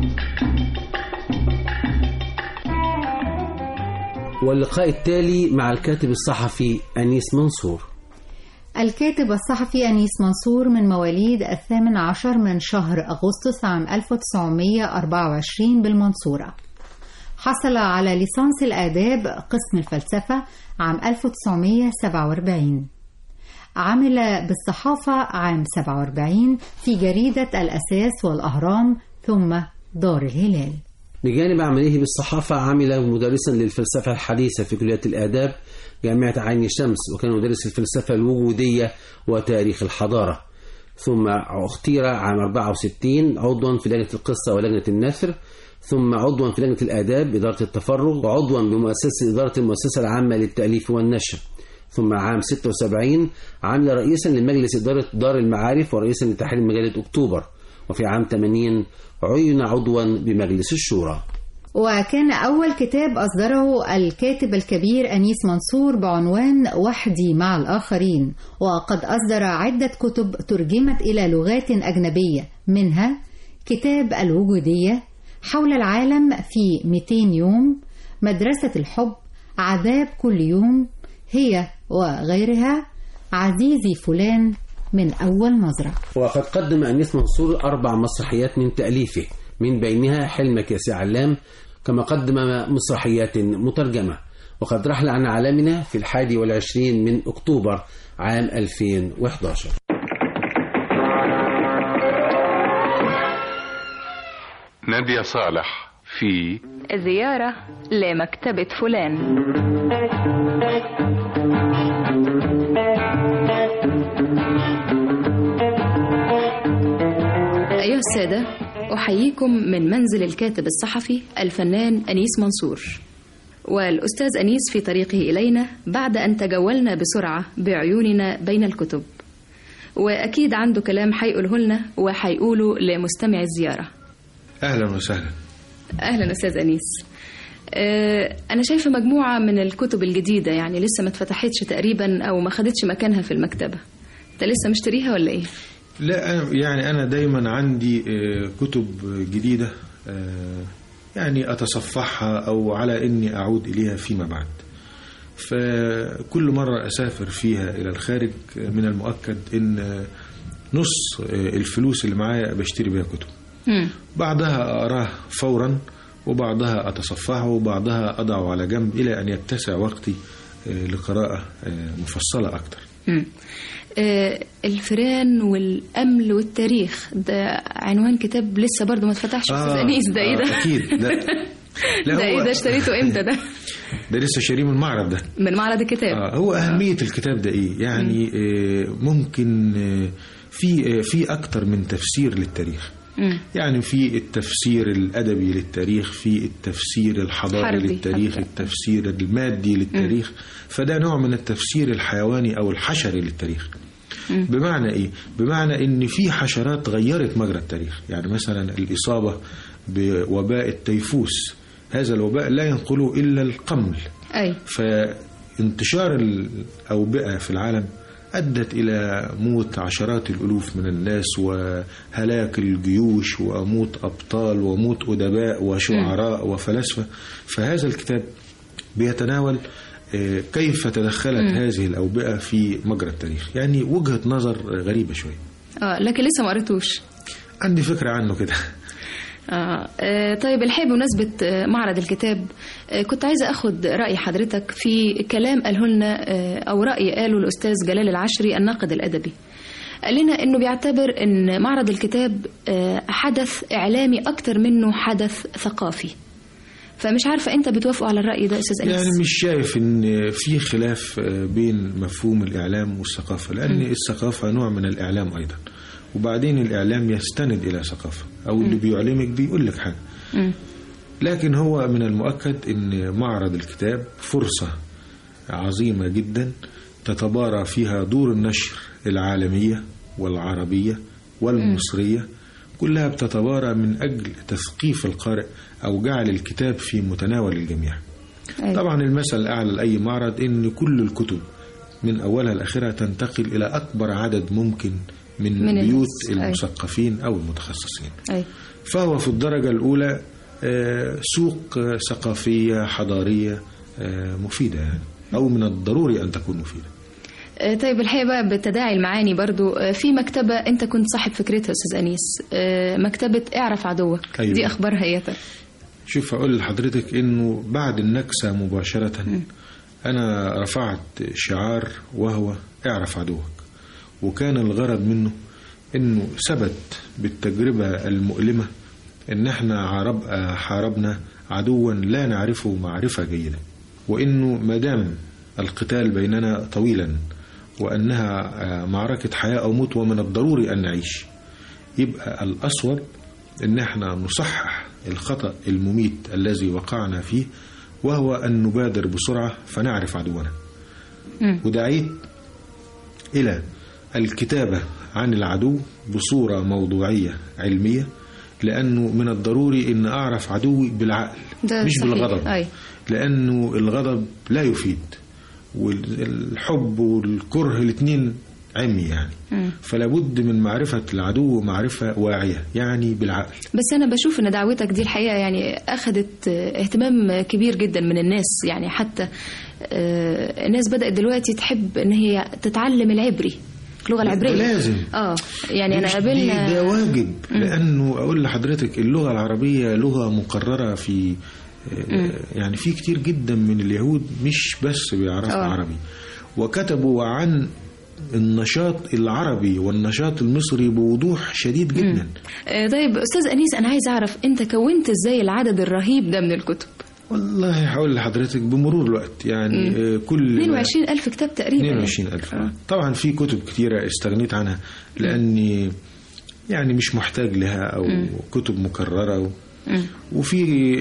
L: واللقاء التالي مع الكاتب الصحفي أنيس منصور
K: الكاتب الصحفي أنيس منصور من مواليد الثامن عشر من شهر أغسطس عام 1924 بالمنصورة حصل على ليسانس الآداب قسم الفلسفة عام 1947 عمل بالصحافة عام 47 في جريدة الأساس والأهرام ثم دار الهلال
L: بجانب عمله بالصحافة عمل مدرسا للفلسفة الحديثة في كلية الآداب جامعة عين شمس وكان مدرس الفلسفة الوجودية وتاريخ الحضارة ثم اختير عام 64 عضوا في لجنة القصة ولجنة النثر ثم عضوا في لجنة الآداب بإدارة التفرغ وعضوا بمؤسسة إدارة المؤسسة العامة للتأليف والنشر ثم عام 76 عمل رئيسا لمجلس إدارة دار المعارف ورئيسا لتحرير مجلة أكتوبر وفي عام 80 عين عضوا بمجلس الشورى
K: وكان أول كتاب أصدره الكاتب الكبير أنيس منصور بعنوان وحدي مع الآخرين وقد أصدر عدة كتب ترجمت إلى لغات أجنبية منها كتاب الوجودية حول العالم في 200 يوم مدرسة الحب عذاب كل يوم هي وغيرها عزيزي فلان من أول نظرة
L: وقد قدم أنيس منصور أربع مسرحيات من تأليفه من بينها حلمك يا سي علام كما قدم مسرحيات مترجمة وقد رحل عن عالمنا في الحادي والعشرين من أكتوبر عام 2011
M: نادية صالح في
F: زيارة لمكتبة فلان
W: أيها السادة أحييكم من منزل الكاتب الصحفي الفنان أنيس منصور والأستاذ أنيس في طريقه إلينا بعد أن تجولنا بسرعة بعيوننا بين الكتب وأكيد عنده كلام حيقوله لنا وحيقوله لمستمع الزيارة
X: أهلا وسهلا
W: أهلا أستاذ أنيس أه أنا شايفة مجموعة من الكتب الجديدة يعني لسه ما اتفتحتش تقريبا أو ما خدتش مكانها في المكتبة أنت لسه مشتريها ولا إيه؟
X: لا أنا يعني أنا دايما عندي كتب جديدة يعني أتصفحها أو على إني أعود إليها فيما بعد فكل مرة أسافر فيها إلى الخارج من المؤكد إن نص الفلوس اللي معايا بشتري بيها كتب بعضها أقراه فورا وبعضها أتصفحه وبعضها أضعه على جنب إلى أن يتسع وقتي لقراءة مفصلة أكتر
W: آه الفيران والأمل والتاريخ ده عنوان كتاب لسه برضه ما اتفتحش آه أستاذ أنيس ده إيه ده؟
X: أكيد ده
W: ده إيه ده اشتريته إمتى ده؟
X: ده لسه شاريه من المعرض ده
W: من معرض الكتاب
X: آه هو أهمية الكتاب ده إيه؟ يعني آه ممكن آه في آه في أكتر من تفسير للتاريخ
W: مم.
X: يعني في التفسير الأدبي للتاريخ في التفسير الحضاري
W: حربي
X: للتاريخ
W: حتى.
X: التفسير المادي للتاريخ فده نوع من التفسير الحيواني أو الحشري للتاريخ
W: مم.
X: بمعنى إيه؟ بمعنى إن في حشرات غيرت مجرى التاريخ يعني مثلا الإصابة بوباء التيفوس هذا الوباء لا ينقله إلا القمل
W: أي
X: فانتشار الأوبئة في العالم أدت إلى موت عشرات الألوف من الناس وهلاك الجيوش وموت أبطال وموت أدباء وشعراء وفلاسفة فهذا الكتاب بيتناول آه، كيف تدخلت
W: مم.
X: هذه الأوبئة في مجرى التاريخ يعني وجهة نظر غريبة شوية
W: اه لكن لسه ما قريتوش
X: عندي فكرة عنه كده
W: آه. آه طيب الحقيقة بمناسبة آه، معرض الكتاب آه كنت عايزة أخد رأي حضرتك في كلام قاله لنا آه أو رأي قاله الأستاذ جلال العشري الناقد الأدبي قال لنا إنه بيعتبر إن معرض الكتاب آه حدث إعلامي أكتر منه حدث ثقافي فمش عارفة أنت بتوافقوا على الرأي ده أستاذ أنيس
X: يعني مش شايف ان في خلاف آه، بين مفهوم الاعلام والثقافه لان
W: مم.
X: الثقافه نوع من الاعلام ايضا وبعدين الاعلام يستند الى ثقافه او اللي بيعلمك بيقول لك حاجه
W: مم.
X: لكن هو من المؤكد ان معرض الكتاب فرصه عظيمه جدا تتبارى فيها دور النشر العالميه والعربيه والمصريه كلها بتتبارى من اجل تثقيف القارئ او جعل الكتاب في متناول الجميع
W: أيوة.
X: طبعا المثل الأعلى لأي معرض إن كل الكتب من أولها لآخرها تنتقل إلى أكبر عدد ممكن من,
W: من
X: بيوت
W: الناس. أيوة.
X: المثقفين أو المتخصصين
W: أي.
X: فهو في الدرجة الأولى آه، سوق آه، ثقافية حضارية آه، مفيدة يعني أو من الضروري أن تكون مفيدة
W: آه، طيب الحقيقة بقى بتداعي المعاني برضو آه، في مكتبة أنت كنت صاحب فكرتها أستاذ أنيس آه، مكتبة اعرف عدوك
X: أيوة.
W: دي أخبارها إيه يا ترى؟
X: شوف أقول لحضرتك إنه بعد النكسة مباشرة أنا رفعت شعار وهو اعرف عدوك وكان الغرض منه إنه ثبت بالتجربة المؤلمة إن إحنا عرب حاربنا عدوا لا نعرفه معرفة جيدة وإنه ما دام القتال بيننا طويلا وأنها آه، معركة حياة أو موت ومن الضروري أن نعيش يبقى الأصوب إن إحنا نصحح الخطأ المميت الذي وقعنا فيه وهو أن نبادر بسرعة فنعرف عدونا ودعيت إلى الكتابة عن العدو بصورة موضوعية علمية لأنه من الضروري أن أعرف عدوي بالعقل
W: ده
X: مش
W: صحيح.
X: بالغضب
W: أي.
X: لأنه الغضب لا يفيد والحب والكره الاثنين عمي يعني
W: مم.
X: فلا بد من معرفة العدو معرفة واعية يعني بالعقل
W: بس أنا بشوف إن دعوتك دي الحقيقة يعني أخذت آه، اهتمام كبير جدا من الناس يعني حتى آه، الناس بدأت دلوقتي تحب إن هي تتعلم العبري اللغة العبرية
X: لازم.
W: اه يعني أنا
X: مش
W: قابلنا
X: دي ده واجب
W: مم.
X: لأنه أقول لحضرتك اللغة العربية لغة مقررة في
W: مم.
X: يعني في كتير جدا من اليهود مش بس بيعرفوا
W: آه.
X: عربي وكتبوا عن النشاط العربي والنشاط المصري بوضوح شديد جدا
W: آه، طيب أستاذ أنيس أنا عايز أعرف أنت كونت إزاي العدد الرهيب ده من الكتب
X: والله هقول لحضرتك بمرور الوقت يعني
W: مم.
X: آه، كل ما-
W: 22 ألف كتاب تقريبا
X: 22 ألف طبعا في كتب كتيرة استغنيت عنها لأني يعني مش محتاج لها أو
W: مم.
X: كتب مكررة و...
W: مم.
X: وفي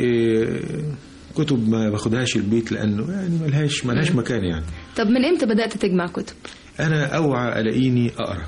X: آه، كتب ما باخدهاش البيت لأنه يعني ملهاش ملهاش
W: مم.
X: مكان يعني
W: طب من إمتى بدأت تجمع كتب؟
X: أنا أوعى ألاقيني أقرأ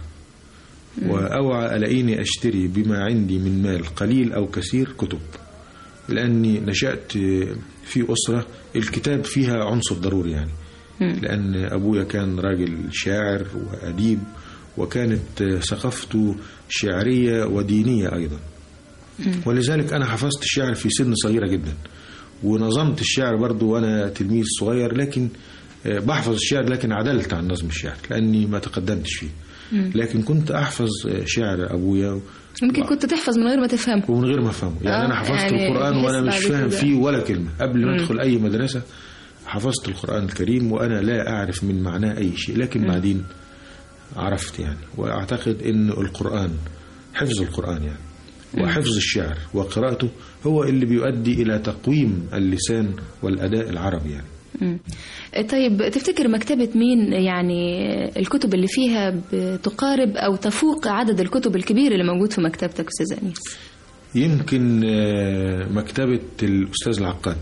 X: وأوعى ألاقيني أشتري بما عندي من مال قليل أو كثير كتب لأني نشأت في أسرة الكتاب فيها عنصر ضروري يعني لأن أبويا كان راجل شاعر وأديب وكانت ثقافته شعرية ودينية أيضا ولذلك أنا حفظت الشعر في سن صغيرة جدا ونظمت الشعر برضو وأنا تلميذ صغير لكن آه، بحفظ الشعر لكن عدلت عن نظم الشعر لأني ما تقدمتش فيه
W: مم.
X: لكن كنت أحفظ آه، شعر أبويا
W: يمكن كنت تحفظ من غير ما تفهمه
X: ومن غير ما أفهمه يعني
W: آه،
X: أنا حفظت
W: يعني
X: القرآن وأنا
W: بحس
X: مش
W: بعد
X: فاهم
W: كده.
X: فيه ولا كلمة قبل ما
W: مم.
X: أدخل أي مدرسة حفظت القرآن الكريم وأنا لا أعرف من معناه أي شيء لكن
W: مم.
X: بعدين عرفت يعني وأعتقد أن القرآن حفظ القرآن يعني وحفظ الشعر وقراءته هو اللي بيؤدي إلى تقويم اللسان والأداء العربي يعني
W: مم. طيب تفتكر مكتبة مين يعني الكتب اللي فيها بتقارب أو تفوق عدد الكتب الكبير اللي موجود في مكتبتك أستاذ أنيس
X: يمكن آه، مكتبة الأستاذ العقاد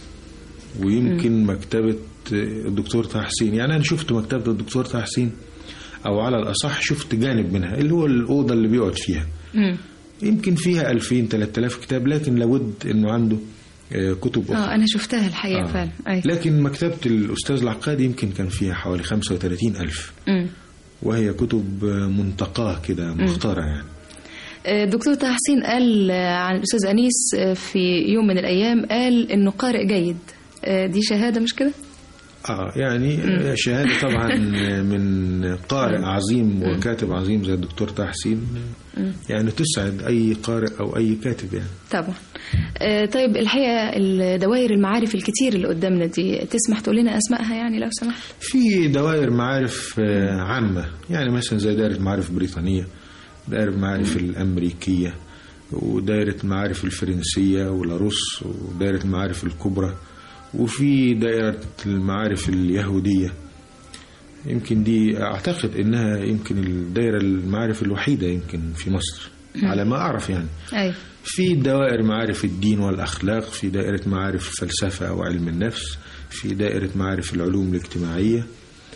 X: ويمكن مكتبة آه، الدكتور طه حسين يعني أنا شفت مكتبة الدكتور طه حسين أو على الأصح شفت جانب منها اللي هو الأوضة اللي بيقعد فيها
W: مم.
X: يمكن فيها 2000 3000 كتاب لكن لابد أنه عنده آه، كتب أخرى
W: اه أنا شفتها الحقيقة
X: آه.
W: فعلا أي.
X: لكن مكتبة الأستاذ العقاد يمكن كان فيها حوالي 35 ألف
W: مم.
X: وهي كتب آه، منتقاة كده مختارة يعني
W: الدكتور طه حسين قال عن الأستاذ أنيس في يوم من الأيام قال إنه قارئ جيد آه، دي شهادة مش كده؟
X: اه يعني شهاده طبعا من قارئ عظيم وكاتب عظيم زي الدكتور طه حسين
W: مم.
X: يعني تسعد اي قارئ او اي كاتب يعني
W: طبعا آه، طيب الحقيقة الدوائر المعارف الكتير اللي قدامنا دي تسمح تقول لنا أسمائها يعني لو سمحت
X: في دوائر معارف آه، عامة يعني مثلا زي دائرة معارف بريطانية دائرة المعارف الأمريكية ودائرة المعارف الفرنسية ولاروس ودائرة المعارف الكبرى وفي دائرة المعارف اليهودية يمكن دي أعتقد إنها يمكن الدائرة المعارف الوحيدة يمكن في مصر على ما أعرف يعني
W: أي
X: في دوائر معارف الدين والأخلاق في دائرة معارف الفلسفة أو علم النفس في دائرة معارف العلوم الاجتماعية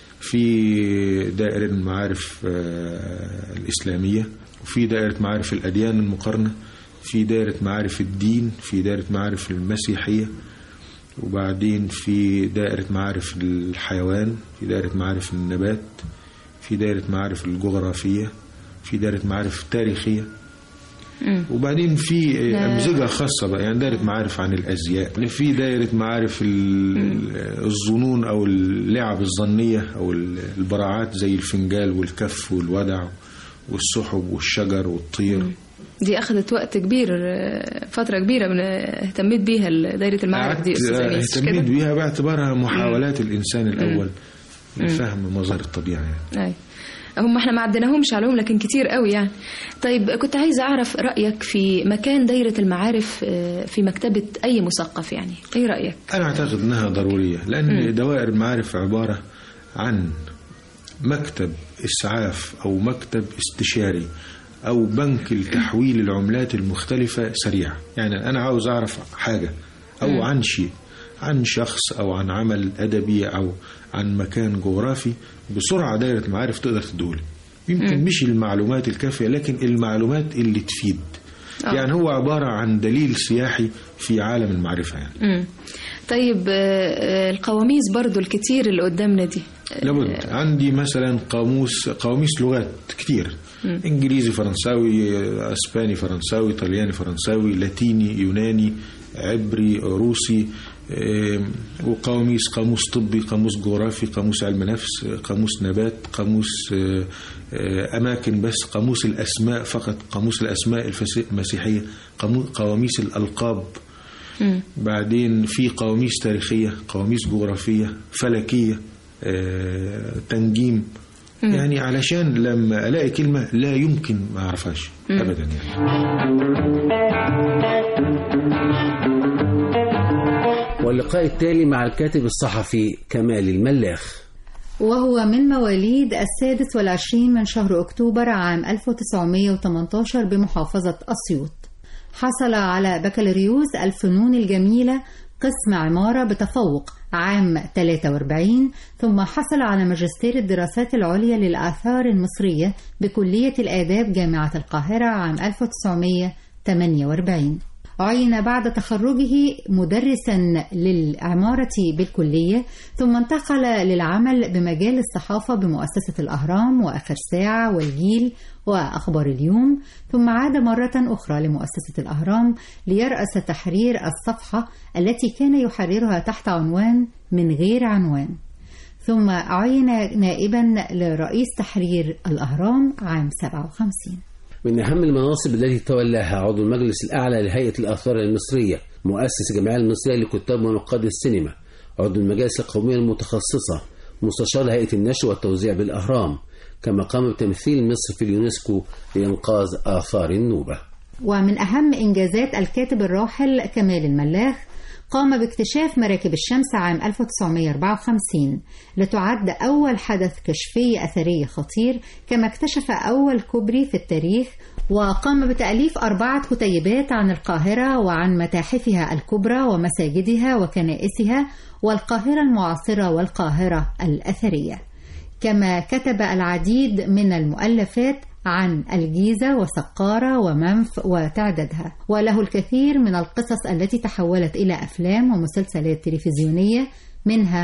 X: في دائرة المعارف آه، الإسلامية وفي دائرة معارف الأديان المقارنة في دائرة معارف الدين في دائرة معارف المسيحية وبعدين في دائرة معارف الحيوان في دائرة معارف النبات في دائرة معارف الجغرافية في دائرة معارف التاريخية وبعدين في
W: لا.
X: أمزجة خاصة بقى يعني دائرة معارف عن الأزياء في دائرة معارف ال- الظنون أو اللعب الظنية أو البراعات زي الفنجال والكف والودع والسحب والشجر والطير
W: دي أخذت وقت كبير آه، فترة كبيرة من اهتميت بيها ال- دايرة المعارف دي أستاذ أنيس مش
X: اهتميت
W: كده؟
X: بيها باعتبارها محاولات الإنسان الأول
W: مم.
X: لفهم مظاهر الطبيعة يعني.
W: أي هم احنا ما عدناهمش عليهم لكن كتير قوي يعني طيب كنت عايزة أعرف رأيك في مكان دايرة المعارف آه، في مكتبة أي مثقف يعني إيه رأيك؟
X: أنا أعتقد أنها ضرورية لأن
W: مم.
X: دوائر المعارف عبارة عن مكتب إسعاف أو مكتب استشاري أو بنك لتحويل العملات المختلفة سريع يعني أنا عاوز أعرف حاجة أو
W: مم.
X: عن شيء عن شخص أو عن عمل أدبي أو عن مكان جغرافي بسرعة دائرة المعارف تقدر تدول يمكن
W: مم.
X: مش المعلومات الكافية لكن المعلومات اللي تفيد
W: آه.
X: يعني هو عبارة عن دليل سياحي في عالم المعرفة يعني
W: مم. طيب آه، آه، القواميس برضو الكتير اللي قدامنا دي
X: لابد عندي مثلا قاموس قواميس لغات كتير
W: مم.
X: انجليزي فرنساوي اسباني فرنساوي طلياني فرنساوي لاتيني يوناني عبري روسي آم، وقواميس قاموس طبي قاموس جغرافي قاموس علم نفس قاموس نبات قاموس آه، آه، أماكن بس قاموس الأسماء فقط قاموس الأسماء الفس- المسيحية قامو- قواميس الألقاب
W: مم.
X: بعدين في قواميس تاريخية قواميس جغرافية فلكية آه، تنجيم
W: مم.
X: يعني علشان لما ألاقي كلمة لا يمكن ما أعرفهاش
W: مم.
X: أبدا يعني
L: واللقاء التالي مع الكاتب الصحفي كمال الملاخ
K: وهو من مواليد السادس والعشرين من شهر أكتوبر عام 1918 بمحافظة أسيوط حصل على بكالوريوس الفنون الجميلة قسم عمارة بتفوق عام 43 ثم حصل على ماجستير الدراسات العليا للآثار المصرية بكلية الآداب جامعة القاهرة عام 1948 عين بعد تخرجه مدرسا للعمارة بالكلية ثم انتقل للعمل بمجال الصحافة بمؤسسة الأهرام وآخر ساعة والجيل وأخبار اليوم ثم عاد مرة أخرى لمؤسسة الأهرام ليرأس تحرير الصفحة التي كان يحررها تحت عنوان من غير عنوان ثم عين نائبا لرئيس تحرير الأهرام عام 57
L: من أهم المناصب التي تولاها عضو المجلس الأعلى لهيئة الآثار المصرية مؤسس الجمعية المصرية لكتاب ونقاد السينما عضو المجالس القومية المتخصصة مستشار هيئة النشر والتوزيع بالأهرام كما قام بتمثيل مصر في اليونسكو لإنقاذ آثار النوبة
K: ومن أهم إنجازات الكاتب الراحل كمال الملاخ قام باكتشاف مراكب الشمس عام 1954 لتعد أول حدث كشفي أثري خطير كما اكتشف أول كوبري في التاريخ وقام بتأليف أربعة كتيبات عن القاهرة وعن متاحفها الكبرى ومساجدها وكنائسها والقاهرة المعاصرة والقاهرة الأثرية كما كتب العديد من المؤلفات عن الجيزة وسقارة ومنف وتعدادها وله الكثير من القصص التي تحولت إلى أفلام ومسلسلات تلفزيونية منها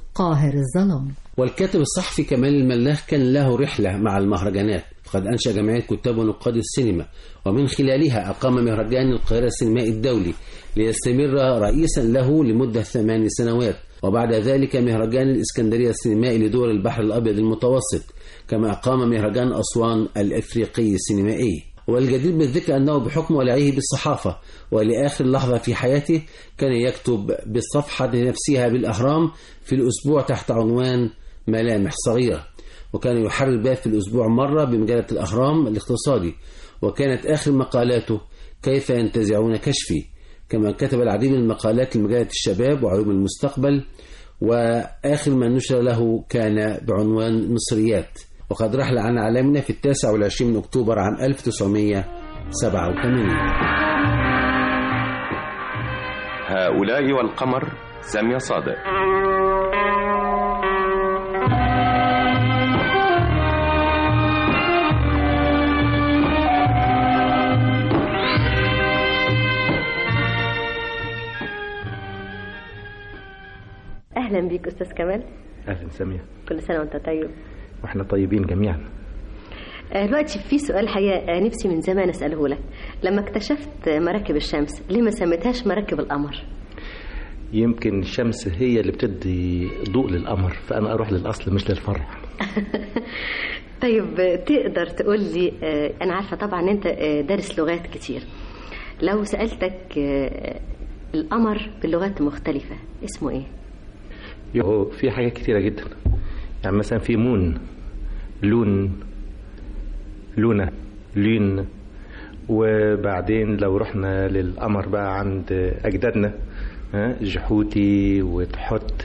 K: قاهر الظلام
L: والكاتب الصحفي كمال الملاخ كان له رحلة مع المهرجانات فقد أنشأ جمعية كتاب ونقاد السينما ومن خلالها أقام مهرجان القاهرة السينمائي الدولي ليستمر رئيسا له لمدة ثمان سنوات وبعد ذلك مهرجان الإسكندرية السينمائي لدول البحر الأبيض المتوسط كما أقام مهرجان أسوان الإفريقي السينمائي والجدير بالذكر أنه بحكم ولعه بالصحافة ولآخر لحظة في حياته كان يكتب بالصفحة نفسها بالأهرام في الأسبوع تحت عنوان ملامح صغيرة وكان يحرر باب في الأسبوع مرة بمجلة الأهرام الاقتصادي وكانت آخر مقالاته كيف ينتزعون كشفي كما كتب العديد من المقالات لمجلة الشباب وعلوم المستقبل وآخر ما نشر له كان بعنوان مصريات وقد رحل عن عالمنا في التاسع والعشرين من أكتوبر عام 1987
B: هؤلاء والقمر سامية صادق
G: اهلا بيك استاذ كمال
H: اهلا سامية
G: كل سنه وانت طيب
H: واحنا طيبين جميعا
G: آه، دلوقتي في سؤال حقيقه آه، نفسي من زمان اساله لك لما اكتشفت مراكب الشمس ليه ما سميتهاش مراكب القمر
H: يمكن الشمس هي اللي بتدي ضوء للقمر فانا اروح للاصل مش للفرع
G: طيب آه، تقدر تقول لي آه، انا عارفه طبعا إن انت آه، دارس لغات كتير لو سالتك آه، القمر بلغات مختلفه اسمه ايه
H: هو في حاجات كتيرة جدا يعني مثلا في مون لون لونة لين وبعدين لو رحنا للقمر بقى عند أجدادنا ها، جحوتي وتحت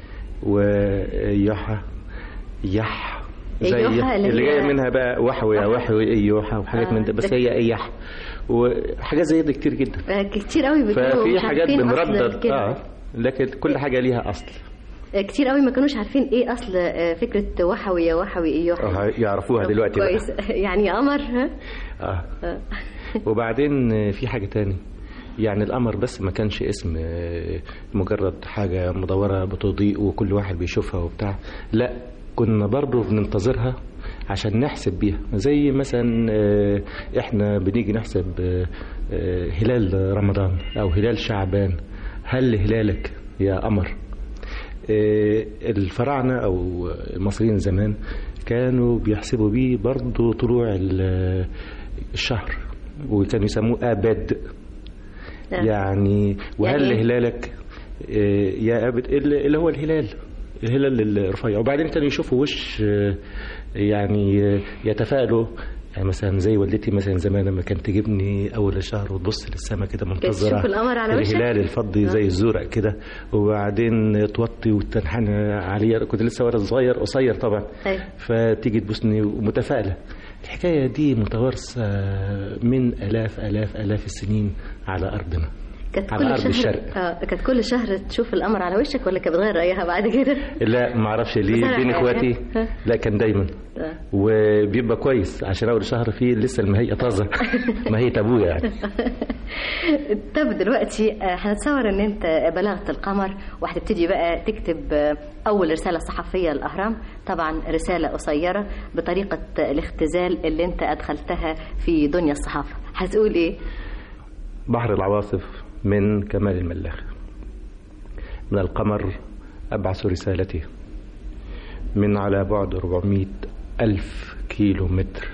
H: ويحا يح زي
G: إيوحة اللي
H: اللي
G: هي-
H: جايه منها بقى وحوي يا وحوي ايوحة وحاجات من ده بس هي ايح وحاجات زي دي كتير جدا
G: آه، كتير قوي بيكونوا
H: ففي
G: مش
H: حاجات
G: عارفين أصل
H: بنردد
G: الكلمة.
H: اه لكن كل حاجه ليها اصل
G: آه، كتير قوي ما كانوش عارفين ايه اصل آه، فكره وحوي يا وحوي ايه يوحي
H: آه، يعرفوها دلوقتي بقى
G: كويس يعني قمر ها
H: اه
G: آه.
H: وبعدين في حاجة تاني يعني القمر بس ما كانش اسم آه، مجرد حاجة مدورة بتضيء وكل واحد بيشوفها وبتاع لا كنا برضو بننتظرها عشان نحسب بيها زي مثلا آه، احنا بنيجي نحسب آه، آه، هلال رمضان او هلال شعبان هل هلالك يا قمر آه، الفراعنة أو المصريين زمان كانوا بيحسبوا بيه برضو طلوع ال- الشهر وكانوا يسموه آباد
G: نعم.
H: يعني وهل
G: يعني إيه؟
H: هلالك آه، يا أبد اللي اللي هو الهلال الهلال الرفيع وبعدين كانوا يشوفوا وش آه، يعني آه، يتفائلوا يعني مثلا زي والدتي مثلا زمان لما كانت تجيبني اول الشهر وتبص للسماء كده منتظره
G: تشوف القمر على وشك؟
H: الهلال الفضي زي الزرق كده وبعدين توطي وتنحنى عليا كنت لسه ولد صغير قصير طبعا
G: أيوة.
H: فتيجي تبوسني ومتفائله الحكايه دي متوارثه من الاف الاف الاف السنين على ارضنا
G: كانت
H: على
G: كل
H: ارض
G: شهر
H: الشرق
G: اه كانت كل شهر تشوف القمر على وشك ولا كانت بتغير رايها بعد كده
H: لا ما اعرفش ليه
G: بسرعة
H: بين
G: يعني.
H: اخواتي
G: ها.
H: لا كان دايما
G: آه.
H: وبيبقى كويس عشان اول شهر فيه لسه المهيئه طازه مهيئه ابويا يعني
G: طب دلوقتي آه، هنتصور ان انت بلغت القمر وهتبتدي بقى تكتب آه، اول رساله صحفيه للاهرام طبعا رساله قصيره بطريقه الاختزال اللي انت ادخلتها في دنيا الصحافه هتقول ايه
H: بحر العواصف من كمال الملاخ من القمر أبعث رسالتي من على بعد 400 ألف كيلو متر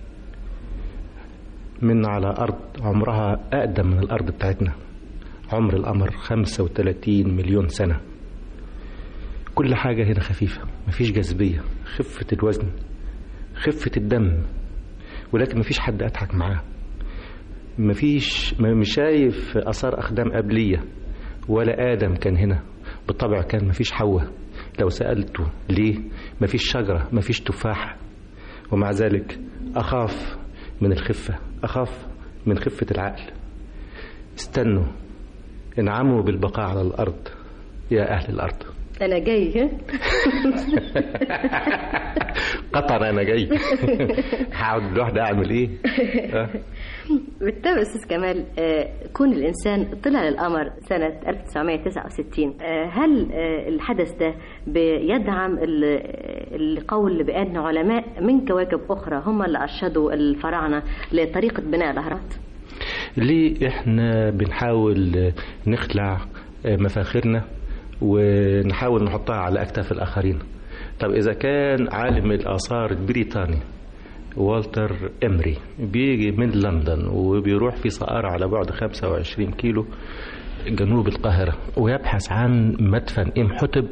H: من على أرض عمرها أقدم من الأرض بتاعتنا عمر القمر 35 مليون سنة كل حاجة هنا خفيفة مفيش جاذبية خفة الوزن خفة الدم ولكن مفيش حد أضحك معاه مفيش م- مش شايف اثار اقدام قبليه ولا ادم كان هنا بالطبع كان مفيش حواء لو سالته ليه مفيش شجره مفيش تفاحه ومع ذلك اخاف من الخفه اخاف من خفه العقل استنوا انعموا بالبقاء على الارض يا اهل الارض
G: انا جاي ها
H: قطر انا جاي هقعد لوحدي اعمل ايه أه؟
G: بالتالي أستاذ كمال آه، كون الإنسان طلع للقمر سنة 1969 آه، هل آه، الحدث ده بيدعم ال- القول بأن علماء من كواكب أخرى هم اللي أرشدوا الفراعنة لطريقة بناء الأهرامات؟
H: ليه احنا بنحاول نخلع مفاخرنا ونحاول نحطها على اكتاف الاخرين طب اذا كان عالم الاثار البريطاني والتر امري بيجي من لندن وبيروح في صقارة على بعد 25 كيلو جنوب القاهرة ويبحث عن مدفن إمحتب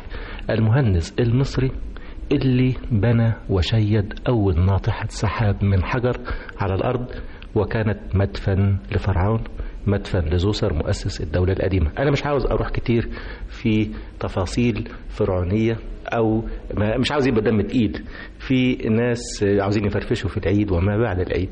H: المهندس المصري اللي بنى وشيد أول ناطحة سحاب من حجر على الأرض وكانت مدفن لفرعون مدفن لزوسر مؤسس الدولة القديمة أنا مش عاوز أروح كتير في تفاصيل فرعونية أو ما مش عاوز يبقى دم تقيل في ناس عاوزين يفرفشوا في العيد وما بعد العيد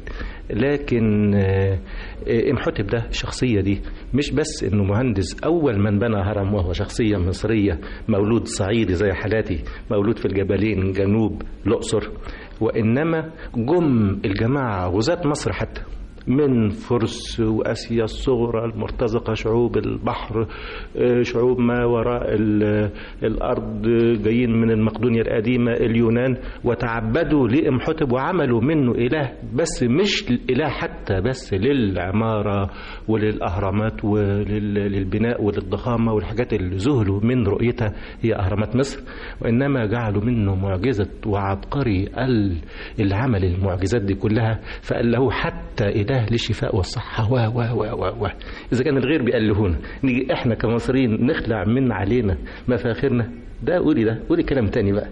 H: لكن آه، آه، امحتب ده الشخصية دي مش بس انه مهندس اول من بنى هرم وهو شخصية مصرية مولود صعيدي زي حالاتي مولود في الجبلين جنوب الاقصر وانما جم الجماعة غزاة مصر حتى من فرس واسيا الصغرى المرتزقه شعوب البحر آه، شعوب ما وراء ال- الارض آه، جايين من المقدونيا القديمه اليونان وتعبدوا لامحتب وعملوا منه اله بس مش اله حتى بس للعماره وللاهرامات وللبناء وللضخامه والحاجات اللي ذهلوا من رؤيتها هي اهرامات مصر وانما جعلوا منه معجزه وعبقري ال- اللي عمل المعجزات دي كلها فقال له حتى اله للشفاء والصحه و و و و و اذا كان الغير بيألهونا نيجي احنا كمصريين نخلع من علينا مفاخرنا ده قولي ده قولي كلام تاني بقى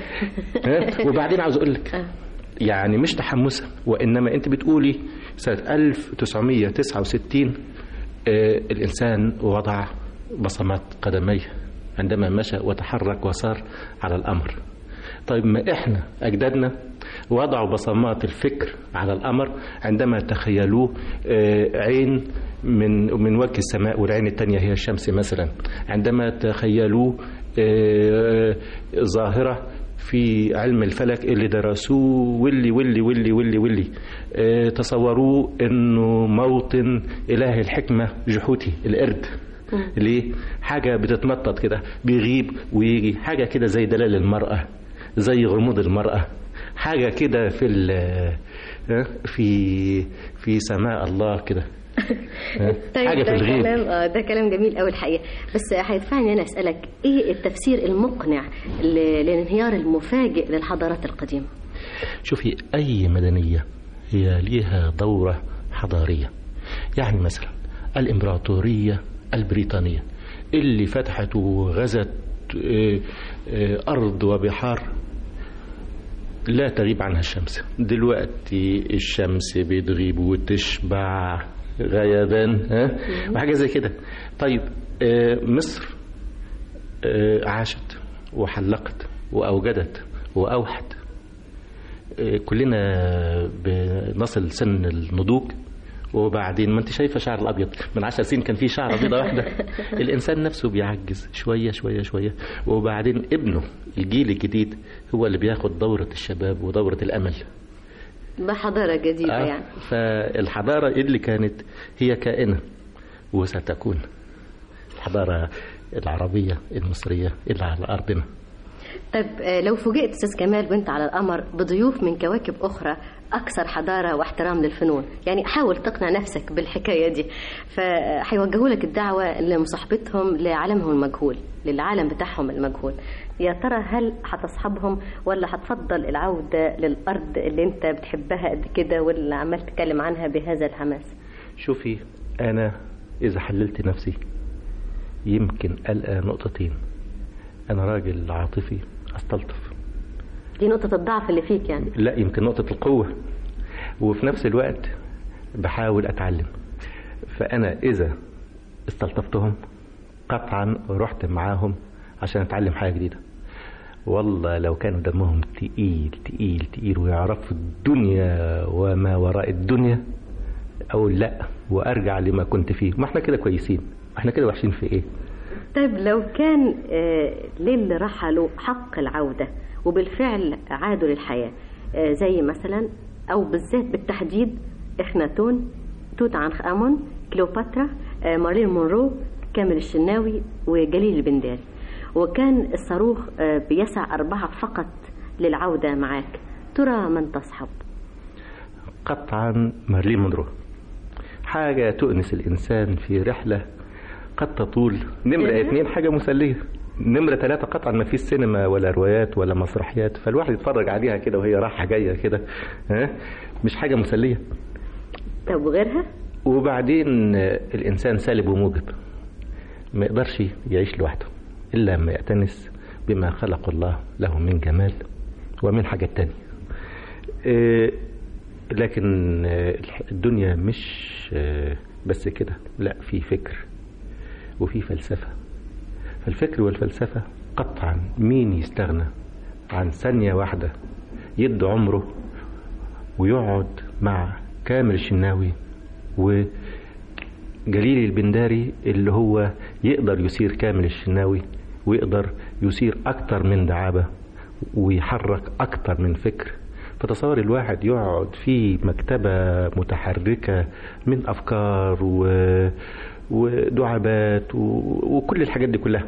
H: ها؟ وبعدين عاوز اقول لك يعني مش تحمسا وانما انت بتقولي سنه 1969 آه، الانسان وضع بصمات قدميه عندما مشى وتحرك وصار على الامر طيب ما احنا اجدادنا وضعوا بصمات الفكر على القمر عندما تخيلوه آه، عين من من وجه السماء والعين الثانيه هي الشمس مثلا عندما تخيلوه آه، ظاهره في علم الفلك اللي درسوه واللي واللي واللي واللي واللي آه، تصوروه انه موطن اله الحكمه جحوتي القرد ليه حاجه بتتنطط كده بيغيب ويجي حاجه كده زي دلال المراه زي غموض المراه حاجه كده في ال- آه، في في سماء الله كده آه،
G: طيب
H: حاجه في
G: ده
H: الغيب
G: كلام اه ده كلام جميل قوي الحقيقه بس هيدفعني انا اسالك ايه التفسير المقنع ل- للانهيار المفاجئ للحضارات القديمه
H: شوفي أي مدنية هي ليها دورة حضارية يعني مثلا الإمبراطورية البريطانية اللي فتحت وغزت آه، آه، أرض وبحار لا تغيب عنها الشمس دلوقتي الشمس بتغيب وتشبع غيبان ها وحاجة زي كده طيب آه، مصر آه، عاشت وحلقت وأوجدت وأوحت آه، كلنا بنصل سن النضوج وبعدين ما انت شايفه شعر الابيض من عشر سنين كان في شعر بيضه واحده الانسان نفسه بيعجز شويه شويه شويه وبعدين ابنه الجيل الجديد هو اللي بياخد دوره الشباب ودوره الامل
G: بحضاره جديده
H: آه،
G: يعني
H: فالحضاره اللي كانت هي كائنه وستكون الحضاره العربيه المصريه اللي على ارضنا
G: طيب آه، لو فوجئت استاذ كمال وانت على القمر بضيوف من كواكب اخرى اكثر حضاره واحترام للفنون يعني حاول تقنع نفسك بالحكايه دي فهيوجهوا لك الدعوه لمصاحبتهم لعالمهم المجهول للعالم بتاعهم المجهول يا ترى هل هتصحبهم ولا هتفضل العوده للارض اللي انت بتحبها قد كده واللي عمال تتكلم عنها بهذا الحماس
H: شوفي أنا إذا حللت نفسي يمكن ألقى نقطتين أنا راجل عاطفي أستلطف
G: دي نقطه الضعف اللي فيك يعني
H: لا يمكن نقطة القوة وفي نفس الوقت بحاول أتعلم فأنا إذا استلطفتهم قطعا رحت معاهم عشان أتعلم حاجة جديدة والله لو كان دمهم تقيل تقيل تقيل ويعرفوا الدنيا وما وراء الدنيا أقول لا وأرجع لما كنت فيه ما احنا كده كويسين ما احنا كده وحشين في إيه
G: طيب لو كان آه، للي رحلوا حق العودة وبالفعل عادوا للحياة آه، زي مثلا أو بالذات بالتحديد إخناتون توت عنخ آمون كليوباترا آه، مارلين مونرو كامل الشناوي وجليل البنداري وكان الصاروخ آه، بيسع أربعة فقط للعودة معاك ترى من تصحب
H: قطعا مارلين مونرو حاجة تؤنس الإنسان في رحلة قد تطول نمرة
G: إيه؟
H: اتنين حاجة مسلية نمرة ثلاثة قطعا ما فيش سينما ولا روايات ولا مسرحيات فالواحد يتفرج عليها كده وهي رايحة جاية كده ها مش حاجة مسلية
G: طب وغيرها
H: وبعدين آه، الإنسان سالب وموجب ما يقدرش يعيش لوحده إلا لما يأتنس بما خلق الله له من جمال ومن حاجات تانية آه، لكن آه، الدنيا مش آه، بس كده لا في فكر وفي فلسفة فالفكر والفلسفة قطعا مين يستغنى عن ثانية واحدة يدي عمره ويقعد مع كامل الشناوي وجليل البنداري اللي هو يقدر يثير كامل الشناوي ويقدر يثير أكتر من دعابة ويحرك أكتر من فكر فتصور الواحد يقعد في مكتبة متحركة من أفكار و... ودعابات و... وكل الحاجات دي كلها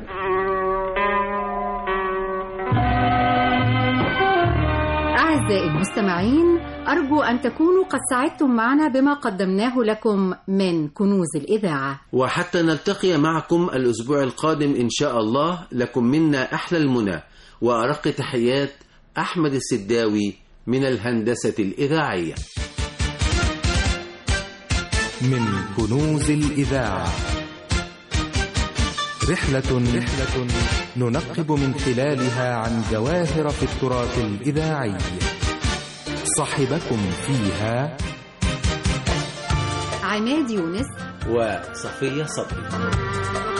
K: أعزائي المستمعين أرجو أن تكونوا قد سعدتم معنا بما قدمناه لكم من كنوز الإذاعة
L: وحتى نلتقي معكم الأسبوع القادم إن شاء الله لكم منا أحلى المنى وأرق تحيات أحمد السداوي من الهندسة الإذاعية
A: من كنوز الإذاعة رحلة رحلة ننقب من خلالها عن جواهر في التراث الإذاعي صاحبكم فيها
K: عماد يونس
L: وصفية صبري